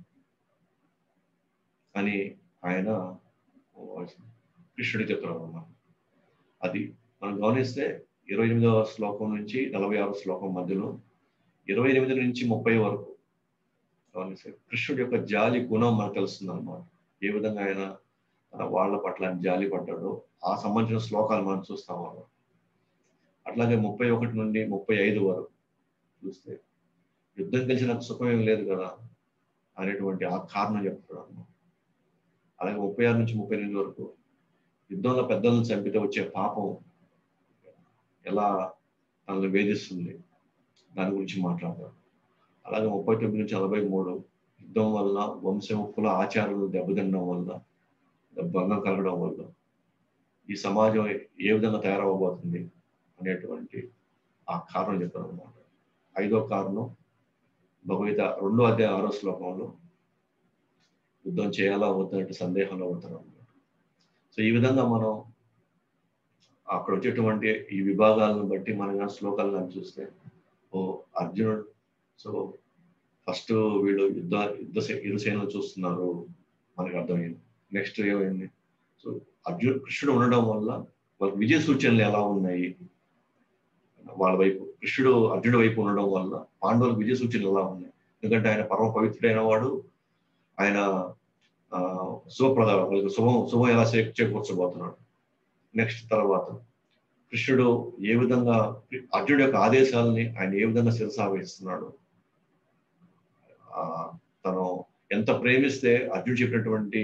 అని ఆయన కృష్ణుడికి చెప్తున్నాడు అన్నమాట అది మనం గమనిస్తే ఇరవై ఎనిమిదవ శ్లోకం నుంచి నలభై ఆరో శ్లోకం మధ్యలో ఇరవై ఎనిమిది నుంచి ముప్పై వరకు గమనిస్తే కృష్ణుడి యొక్క జాలి గుణం మనకు తెలుస్తుంది అనమాట ఏ విధంగా ఆయన తన వాళ్ళ పట్ల ఆయన జాలి పడ్డాడో ఆ సంబంధించిన శ్లోకాలు మనం చూస్తాం అన్నమాట అట్లాగే ముప్పై ఒకటి నుండి ముప్పై ఐదు వరకు చూస్తే యుద్ధం కలిసి నాకు సుఖం ఏం లేదు కదా అనేటువంటి ఆ కారణం చెప్తాడు అన్నమాట అలాగే ముప్పై ఆరు నుంచి ముప్పై ఎనిమిది వరకు యుద్ధంలో పెద్దలను చంపితే వచ్చే పాపం ఎలా తనను వేధిస్తుంది దాని గురించి మాట్లాడతారు అలాగే ముప్పై తొమ్మిది నుంచి నలభై మూడు యుద్ధం వల్ల వంశం కుల ఆచారాలు దెబ్బతినడం వల్ల భంగం కలగడం వల్ల ఈ సమాజం ఏ విధంగా తయారవబోతుంది అనేటువంటి ఆ కారణం చెప్పారు అనమాట ఐదో కారణం భగవద్గీత రెండో అధ్యాయ ఆరో శ్లోకంలో యుద్ధం చేయాలా వద్దనట్టు సందేహంలో ఉంటారు అనమాట సో ఈ విధంగా మనం అక్కడ వచ్చేటువంటి ఈ విభాగాలను బట్టి మనం శ్లోకాలను కానీ చూస్తే ఓ అర్జునుడు సో ఫస్ట్ వీళ్ళు యుద్ధ యుద్ధ ఇరు సేనలు చూస్తున్నారు మనకు అర్థమైంది నెక్స్ట్ ఏమైంది సో అర్జున్ కృష్ణుడు ఉండడం వల్ల వాళ్ళకి విజయ సూచనలు ఎలా ఉన్నాయి వాళ్ళ వైపు కృష్ణుడు అర్జునుడి వైపు ఉండడం వల్ల పాండవులకు విజయ సూచనలు ఎలా ఉన్నాయి ఎందుకంటే ఆయన పరమ పవిత్రుడైన వాడు ఆయన శుభప్రద వాళ్ళకి శుభం శుభం ఎలా చేకూర్చబోతున్నాడు నెక్స్ట్ తర్వాత కృష్ణుడు ఏ విధంగా అర్జునుడి యొక్క ఆదేశాలని ఆయన ఏ విధంగా శిరసావహిస్తున్నాడు తను ఎంత ప్రేమిస్తే అర్జునుడు చెప్పినటువంటి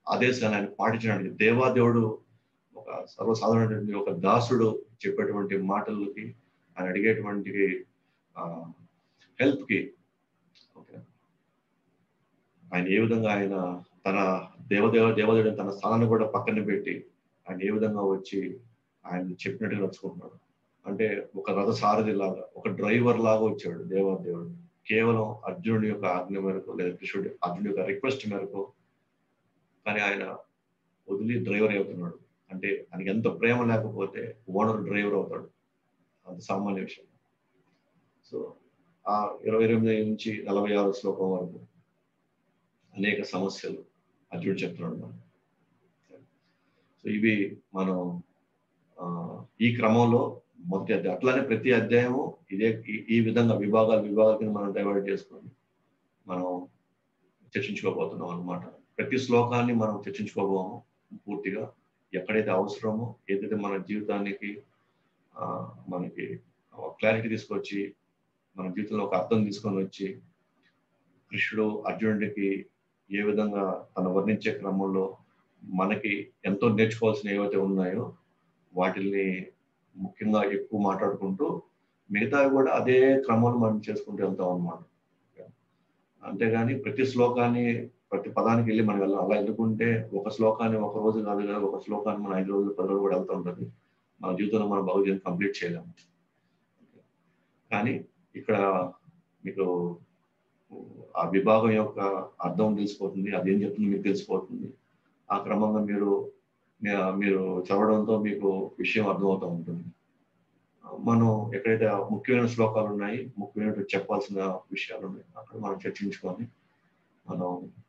ఆదేశాన్ని ఆయన పాటించడానికి దేవాదేవుడు ఒక సర్వసాధారణటువంటి ఒక దాసుడు చెప్పేటువంటి మాటలకి ఆయన అడిగేటువంటి హెల్ప్ కి ఓకే ఆయన ఏ విధంగా ఆయన తన దేవదేవ దేవదేవుడు తన స్థానాన్ని కూడా పక్కన పెట్టి ఆయన ఏ విధంగా వచ్చి ఆయన చెప్పినట్టుగా నడుచుకుంటున్నాడు అంటే ఒక రథ సారథి లాగా ఒక డ్రైవర్ లాగా వచ్చాడు దేవాదేవుడు కేవలం అర్జునుడి యొక్క ఆజ్ఞ మేరకు లేదా కృష్ణుడి అర్జునుడి యొక్క రిక్వెస్ట్ మేరకు కానీ ఆయన వదిలి డ్రైవర్ అవుతున్నాడు అంటే ఆయనకి ఎంత ప్రేమ లేకపోతే ఓనర్ డ్రైవర్ అవుతాడు అంత సామాన్య విషయం సో ఆ ఇరవై ఎనిమిది నుంచి నలభై ఆరు శ్లోకం వరకు అనేక సమస్యలు అర్జునుడు చెప్తున్నాడు మనం సో ఇవి మనం ఈ క్రమంలో మొదటి అధ్యాయం అట్లానే ప్రతి అధ్యాయము ఇదే ఈ విధంగా విభాగాలు విభాగాల కింద మనం డైవర్ట్ చేసుకొని మనం చర్చించుకోబోతున్నాం అనమాట ప్రతి శ్లోకాన్ని మనం చర్చించుకోబోము పూర్తిగా ఎక్కడైతే అవసరమో ఏదైతే మన జీవితానికి మనకి క్లారిటీ తీసుకొచ్చి మన జీవితంలో ఒక అర్థం తీసుకొని వచ్చి కృష్ణుడు అర్జునుడికి ఏ విధంగా తను వర్ణించే క్రమంలో మనకి ఎంతో నేర్చుకోవాల్సిన ఏవైతే ఉన్నాయో వాటిల్ని ముఖ్యంగా ఎక్కువ మాట్లాడుకుంటూ మిగతావి కూడా అదే క్రమంలో మనం చేసుకుంటూ వెళ్తాం అనమాట అంతేగాని ప్రతి శ్లోకాన్ని ప్రతి పదానికి వెళ్ళి మనం వెళ్ళాలి అలా ఎందుకుంటే ఒక శ్లోకాన్ని ఒక రోజు కాదు కదా ఒక శ్లోకాన్ని మనం ఐదు రోజులు పది రోజులు కూడా వెళ్తూ ఉంటుంది మన జీవితంలో మనం భగవద్గీత కంప్లీట్ చేయలేము కానీ ఇక్కడ మీకు ఆ విభాగం యొక్క అర్థం తెలిసిపోతుంది అదేం చెప్తుంది మీకు తెలిసిపోతుంది ఆ క్రమంగా మీరు మీరు చదవడంతో మీకు విషయం అర్థమవుతూ ఉంటుంది మనం ఎక్కడైతే ముఖ్యమైన శ్లోకాలు ఉన్నాయి ముఖ్యమైన చెప్పాల్సిన విషయాలు ఉన్నాయి అక్కడ మనం చర్చించుకొని మనం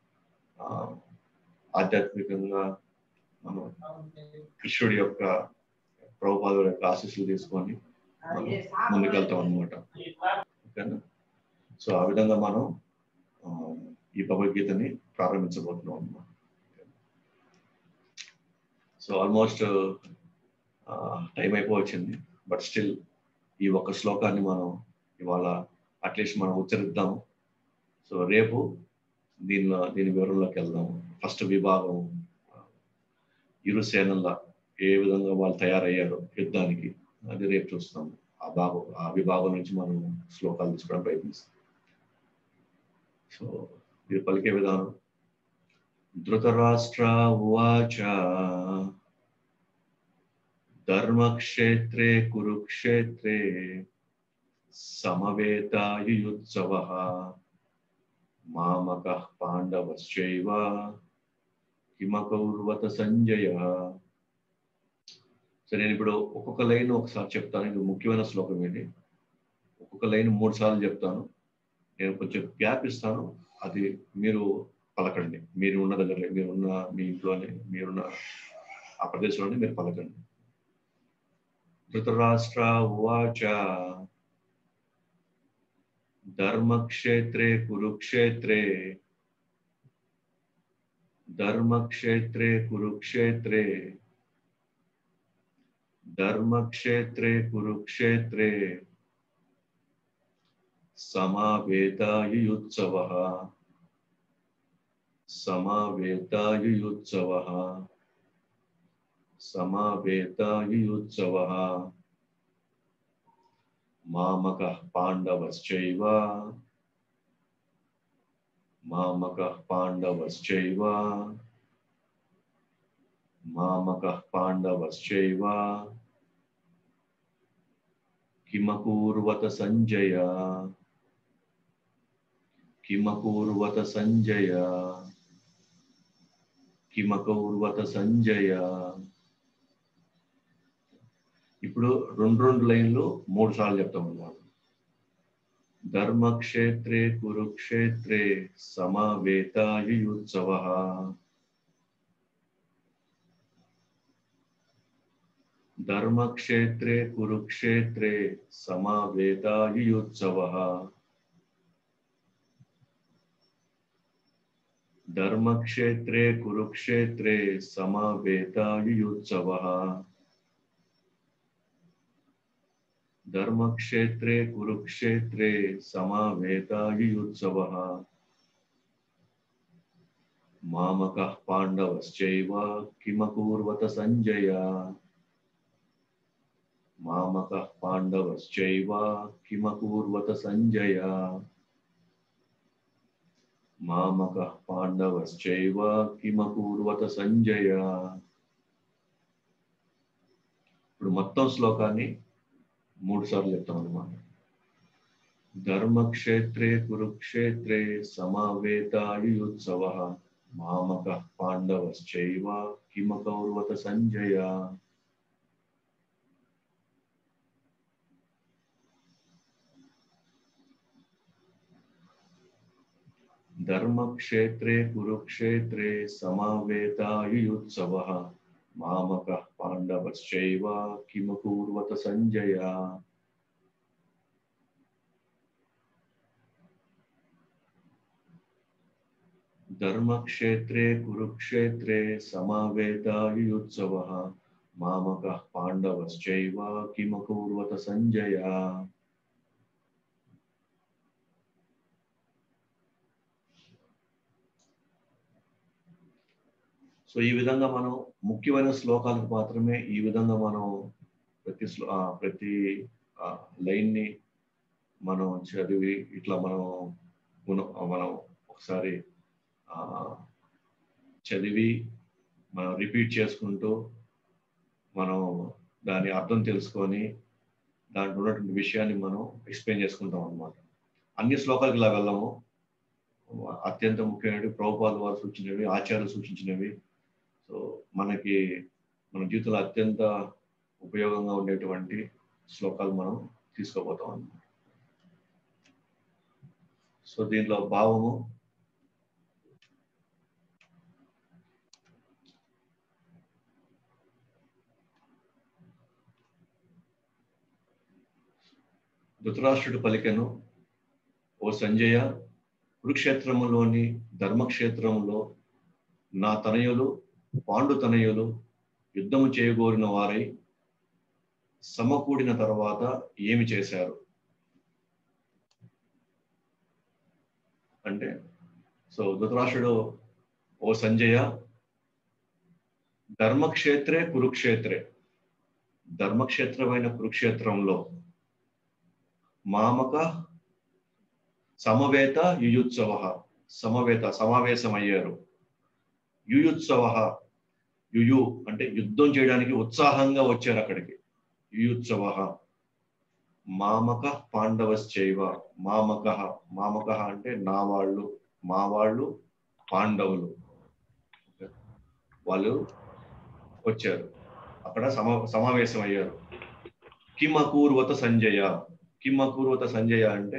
ఆధ్యాత్మికంగా మనం కృష్ణుడి యొక్క ప్రభుపాదుల యొక్క ఆశీస్సులు తీసుకొని మనం ముందుకెళ్తాం అనమాట ఓకేనా సో ఆ విధంగా మనం ఈ భగవద్గీతని ప్రారంభించబోతున్నాం అనమాట సో ఆల్మోస్ట్ టైం అయిపోవచ్చింది బట్ స్టిల్ ఈ ఒక్క శ్లోకాన్ని మనం ఇవాళ అట్లీస్ట్ మనం ఉచ్చరిద్దాము సో రేపు దీనిలో దీని వివరంలోకి వెళ్దాము ఫస్ట్ విభాగం ఇరు సేనల ఏ విధంగా వాళ్ళు తయారయ్యారో యుద్ధానికి అది రేపు చూస్తాము ఆ భాగం ఆ విభాగం నుంచి మనం శ్లోకాలు తీసుకోవడం ప్రయత్నిస్తాం సో మీరు పలికే విధానం ధృతరాష్ట్ర ఉవాచ ధర్మక్షేత్రే కురుక్షేత్రే సమవేతాయుత్సవ మామక పాండవశ్చైవ కిమకౌర్వత సంజయ సో నేను ఇప్పుడు ఒక్కొక్క లైన్ ఒకసారి చెప్తాను ఇది ముఖ్యమైన శ్లోకం ఇది ఒక్కొక్క లైన్ మూడు సార్లు చెప్తాను నేను కొంచెం గ్యాప్ ఇస్తాను అది మీరు పలకండి మీరు ఉన్న దగ్గర మీరున్న మీ ఇంట్లోనే మీరున్న ఆ ప్రదేశంలోనే మీరు పలకండి ధృతరాష్ట్ర ఉవాచ ధర్మక్షేత్రే కురుక్షేత్రే ధర్మక్షేత్రే కురుక్షేత్రే ధర్మక్షేత్రే కురుక్షేత్రే సమావేతాయుత్సవ సమావేతాయుత్సవ సమావేతాయుత్సవ మామక పాండవశ్చైవ మామక పాండవశ్చైవ మామక పాండవశ్చైవ కిమకూర్వత సంజయ కిమకూర్వత సంజయ కిమకౌర్వత సంజయ ఇప్పుడు రెండు రెండు లైన్లు మూడు సార్లు చెప్తాం అన్నమాట ధర్మక్షేత్రే కురుక్షేత్రే సమావేతాయుత్సవ ధర్మక్షేత్రే కురుక్షేత్రే సమావేతాయుత్సవ ధర్మక్షేత్రే కురుక్షేత్రే సమావేతాయుత్సవ ధర్మక్షేత్రే కురుక్షేత్రే సమావేతాయుత్సవ మామకः పాండవశ్చైవ కిమకూర్వత సంజయ మామకः పాండవశ్చైవ కిమకూర్వత సంజయ మామకः పాండవశ్చైవ కిమకూర్వత సంజయ ఇప్పుడు మొత్తం శ్లోకాన్ని మూడు సార్లు చెప్తాం అనమాట ధర్మక్షేత్రే కురుక్షేత్రే సమావేతాయుత్సవ మామక పాండవశ్చైవ కిమకౌర్వత సంజయ ధర్మక్షేత్రే కురుక్షేత్రే సమావేతాయుత్సవ మామక పాండవశ్చైవ కిమకూర్వత సంజయ ధర్మక్షేత్రే కురుక్షేత్రే సమావేతాయుత్సవ మామక పాండవశ్చైవ కిమకూర్వత సంజయ సో ఈ విధంగా మనం ముఖ్యమైన శ్లోకాలకు మాత్రమే ఈ విధంగా మనం ప్రతి శ్లో ఆ, ప్రతి లైన్ ని మనం చదివి ఇట్లా మనం గుణ- మనం ఒకసారి ఆ, చదివి మనం రిపీట్ చేసుకుంటూ మనం దాని అర్థం తెలుసుకొని దాంట్లో ఉన్నటువంటి విషయాన్ని మనం ఎక్స్ప్లెయిన్ చేసుకుంటాం అన్నమాట అన్ని శ్లోకాలకు ఇలా వెళ్ళము అత్యంత ముఖ్యమైనవి ప్రభుపాద వారు సూచించినవి ఆచార్యులు సూచించినవి సో మనకి మన జీవితంలో అత్యంత ఉపయోగంగా ఉండేటువంటి శ్లోకాలు మనం తీసుకోబోతాం అన్నమాట సో దీంట్లో భావము ధృతరాష్ట్రుడు పలికెను ఓ సంజయ కురుక్షేత్రములోని ధర్మక్షేత్రములో నా తనయులు పాండు తనయులు యుద్ధము చేయగోరిన వారై సమకూడిన తర్వాత ఏమి చేశారు అంటే సో ధృతరాష్ట్రుడు ఓ సంజయ ధర్మక్షేత్రే కురుక్షేత్రే ధర్మక్షేత్రమైన కురుక్షేత్రంలో మామక సమవేత యుయుత్సవ సమవేత సమావేశమయ్యారు యుయుత్సవ యుయు అంటే యుద్ధం చేయడానికి ఉత్సాహంగా వచ్చారు అక్కడికి యుయుత్సవ మామక పాండవశ్చైవ మామక మామక అంటే నా వాళ్ళు మా వాళ్ళు పాండవులు వాళ్ళు వచ్చారు అక్కడ సమ సమావేశం అయ్యారు కిమకూర్వత సంజయ కిమకూర్వత సంజయ అంటే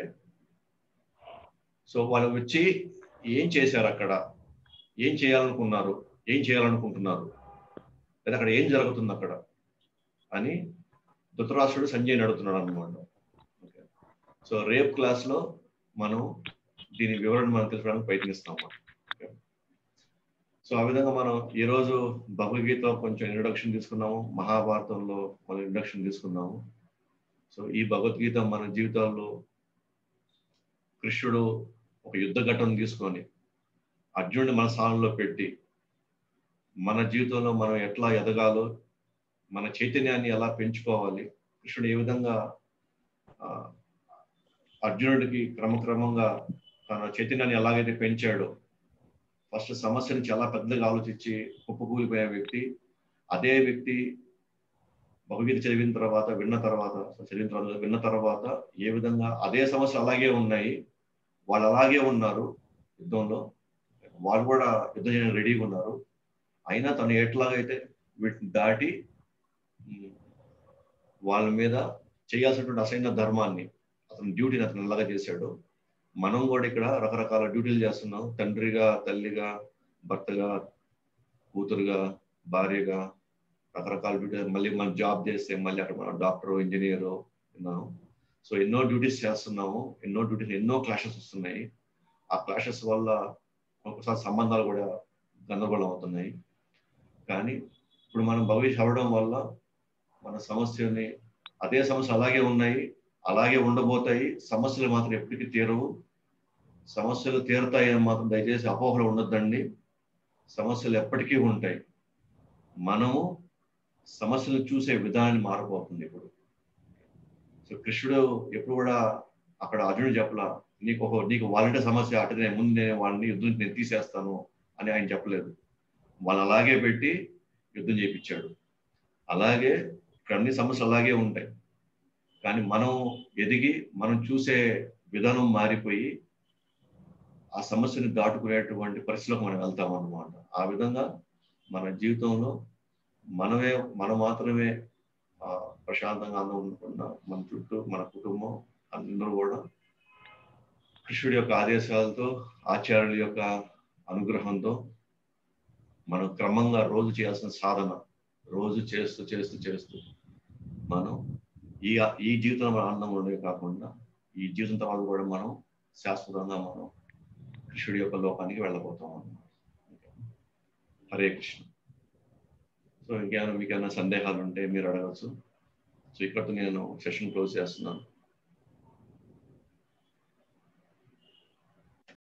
సో వాళ్ళు వచ్చి ఏం చేశారు అక్కడ ఏం చేయాలనుకున్నారు ఏం చేయాలనుకుంటున్నారు లేదా అక్కడ ఏం జరుగుతుంది అక్కడ అని ధృతరాష్ట్రుడు సంజయ్ అడుగుతున్నాడు అనమాట సో రేపు క్లాస్ లో మనం దీని వివరణ మనం తెలుసుకోవడానికి ప్రయత్నిస్తాం Okay. సో ఆ విధంగా మనం ఈ రోజు భగవద్గీత కొంచెం ఇంట్రొడక్షన్ తీసుకున్నాము మహాభారతంలో మనం ఇంట్రొడక్షన్ తీసుకున్నాము సో ఈ భగవద్గీత మన జీవితాల్లో కృష్ణుడు ఒక యుద్ధ ఘటన తీసుకొని అర్జునుడిని మన స్థానంలో పెట్టి మన జీవితంలో మనం ఎట్లా ఎదగాలో మన చైతన్యాన్ని ఎలా పెంచుకోవాలి కృష్ణుడు ఏ విధంగా ఆ, అర్జునుడికి క్రమక్రమంగా తన చైతన్యాన్ని ఎలాగైతే పెంచాడో ఫస్ట్ సమస్యని చాలా పెద్దగా ఆలోచించి కుప్పకూలిపోయే వ్యక్తి అదే వ్యక్తి భగవద్గీత చదివిన తర్వాత విన్న తర్వాత చదివిన తర్వాత విన్న తర్వాత ఏ విధంగా అదే సమస్యలు అలాగే ఉన్నాయి వాళ్ళు అలాగే ఉన్నారు యుద్ధంలో వాళ్ళు కూడా యుద్ధం చేయడానికి రెడీగా ఉన్నారు అయినా తను ఎట్లాగైతే వీటిని దాటి ఉమ్, వాళ్ళ మీద చేయాల్సినటువంటి అసైన ధర్మాన్ని అతని డ్యూటీని అతను ఎలాగా చేశాడు మనం కూడా ఇక్కడ రకరకాల డ్యూటీలు చేస్తున్నాం తండ్రిగా తల్లిగా భర్తగా కూతురుగా భార్యగా రకరకాల డ్యూటీ మళ్ళీ మనం జాబ్ చేస్తే మళ్ళీ అక్కడ మనం డాక్టర్ ఇంజనీర్ ఉన్నాము సో ఎన్నో డ్యూటీస్ చేస్తున్నాము ఎన్నో డ్యూటీస్ ఎన్నో క్లాషెస్ వస్తున్నాయి ఆ క్లాషెస్ వల్ల ఒకసారి సంబంధాలు కూడా గందరగోళం అవుతున్నాయి కానీ ఇప్పుడు మనం భవిష్యత్ అవ్వడం వల్ల మన సమస్యని అదే సమస్యలు అలాగే ఉన్నాయి అలాగే ఉండబోతాయి సమస్యలు మాత్రం ఎప్పటికీ తీరవు సమస్యలు తీరుతాయి అని మాత్రం దయచేసి అపోహలు ఉండొద్దండి సమస్యలు ఎప్పటికీ ఉంటాయి మనము సమస్యలు చూసే విధానాన్ని మారిపోతుంది ఇప్పుడు సో కృష్ణుడు ఎప్పుడు కూడా అక్కడ అర్జునుడు చెప్పలా నీకు ఒక నీకు వాళ్ళంటే సమస్య అటు నేను ముందు నేను వాళ్ళని యుద్ధం నేను తీసేస్తాను అని ఆయన చెప్పలేదు వాళ్ళు అలాగే పెట్టి యుద్ధం చేయించాడు అలాగే ఇక్కడ అన్ని సమస్యలు అలాగే ఉంటాయి కానీ మనం ఎదిగి మనం చూసే విధానం మారిపోయి ఆ సమస్యని దాటుకునేటువంటి పరిస్థితిలోకి మనం వెళ్తాం అన్నమాట ఆ విధంగా మన జీవితంలో మనమే మనం మాత్రమే ఆ, ప్రశాంతంగా అందం ఉండకుండా మన చుట్టూ మన కుటుంబం అందరూ కూడా కృష్ణుడి యొక్క ఆదేశాలతో ఆచార్యుల యొక్క అనుగ్రహంతో మనం క్రమంగా రోజు చేయాల్సిన సాధన రోజు చేస్తూ చేస్తూ చేస్తూ మనం ఈ ఈ జీవితంలో మన ఆనందం ఉండేవి కాకుండా ఈ జీవితం తర్వాత కూడా మనం శాశ్వతంగా మనం కృష్ణుడి యొక్క లోకానికి వెళ్ళబోతాం అన్నమాట హరే కృష్ణ సో ఇంకేమైనా మీకు ఏమైనా సందేహాలు ఉంటే మీరు అడగచ్చు సో ఇక్కడితో నేను సెషన్ క్లోజ్ చేస్తున్నాను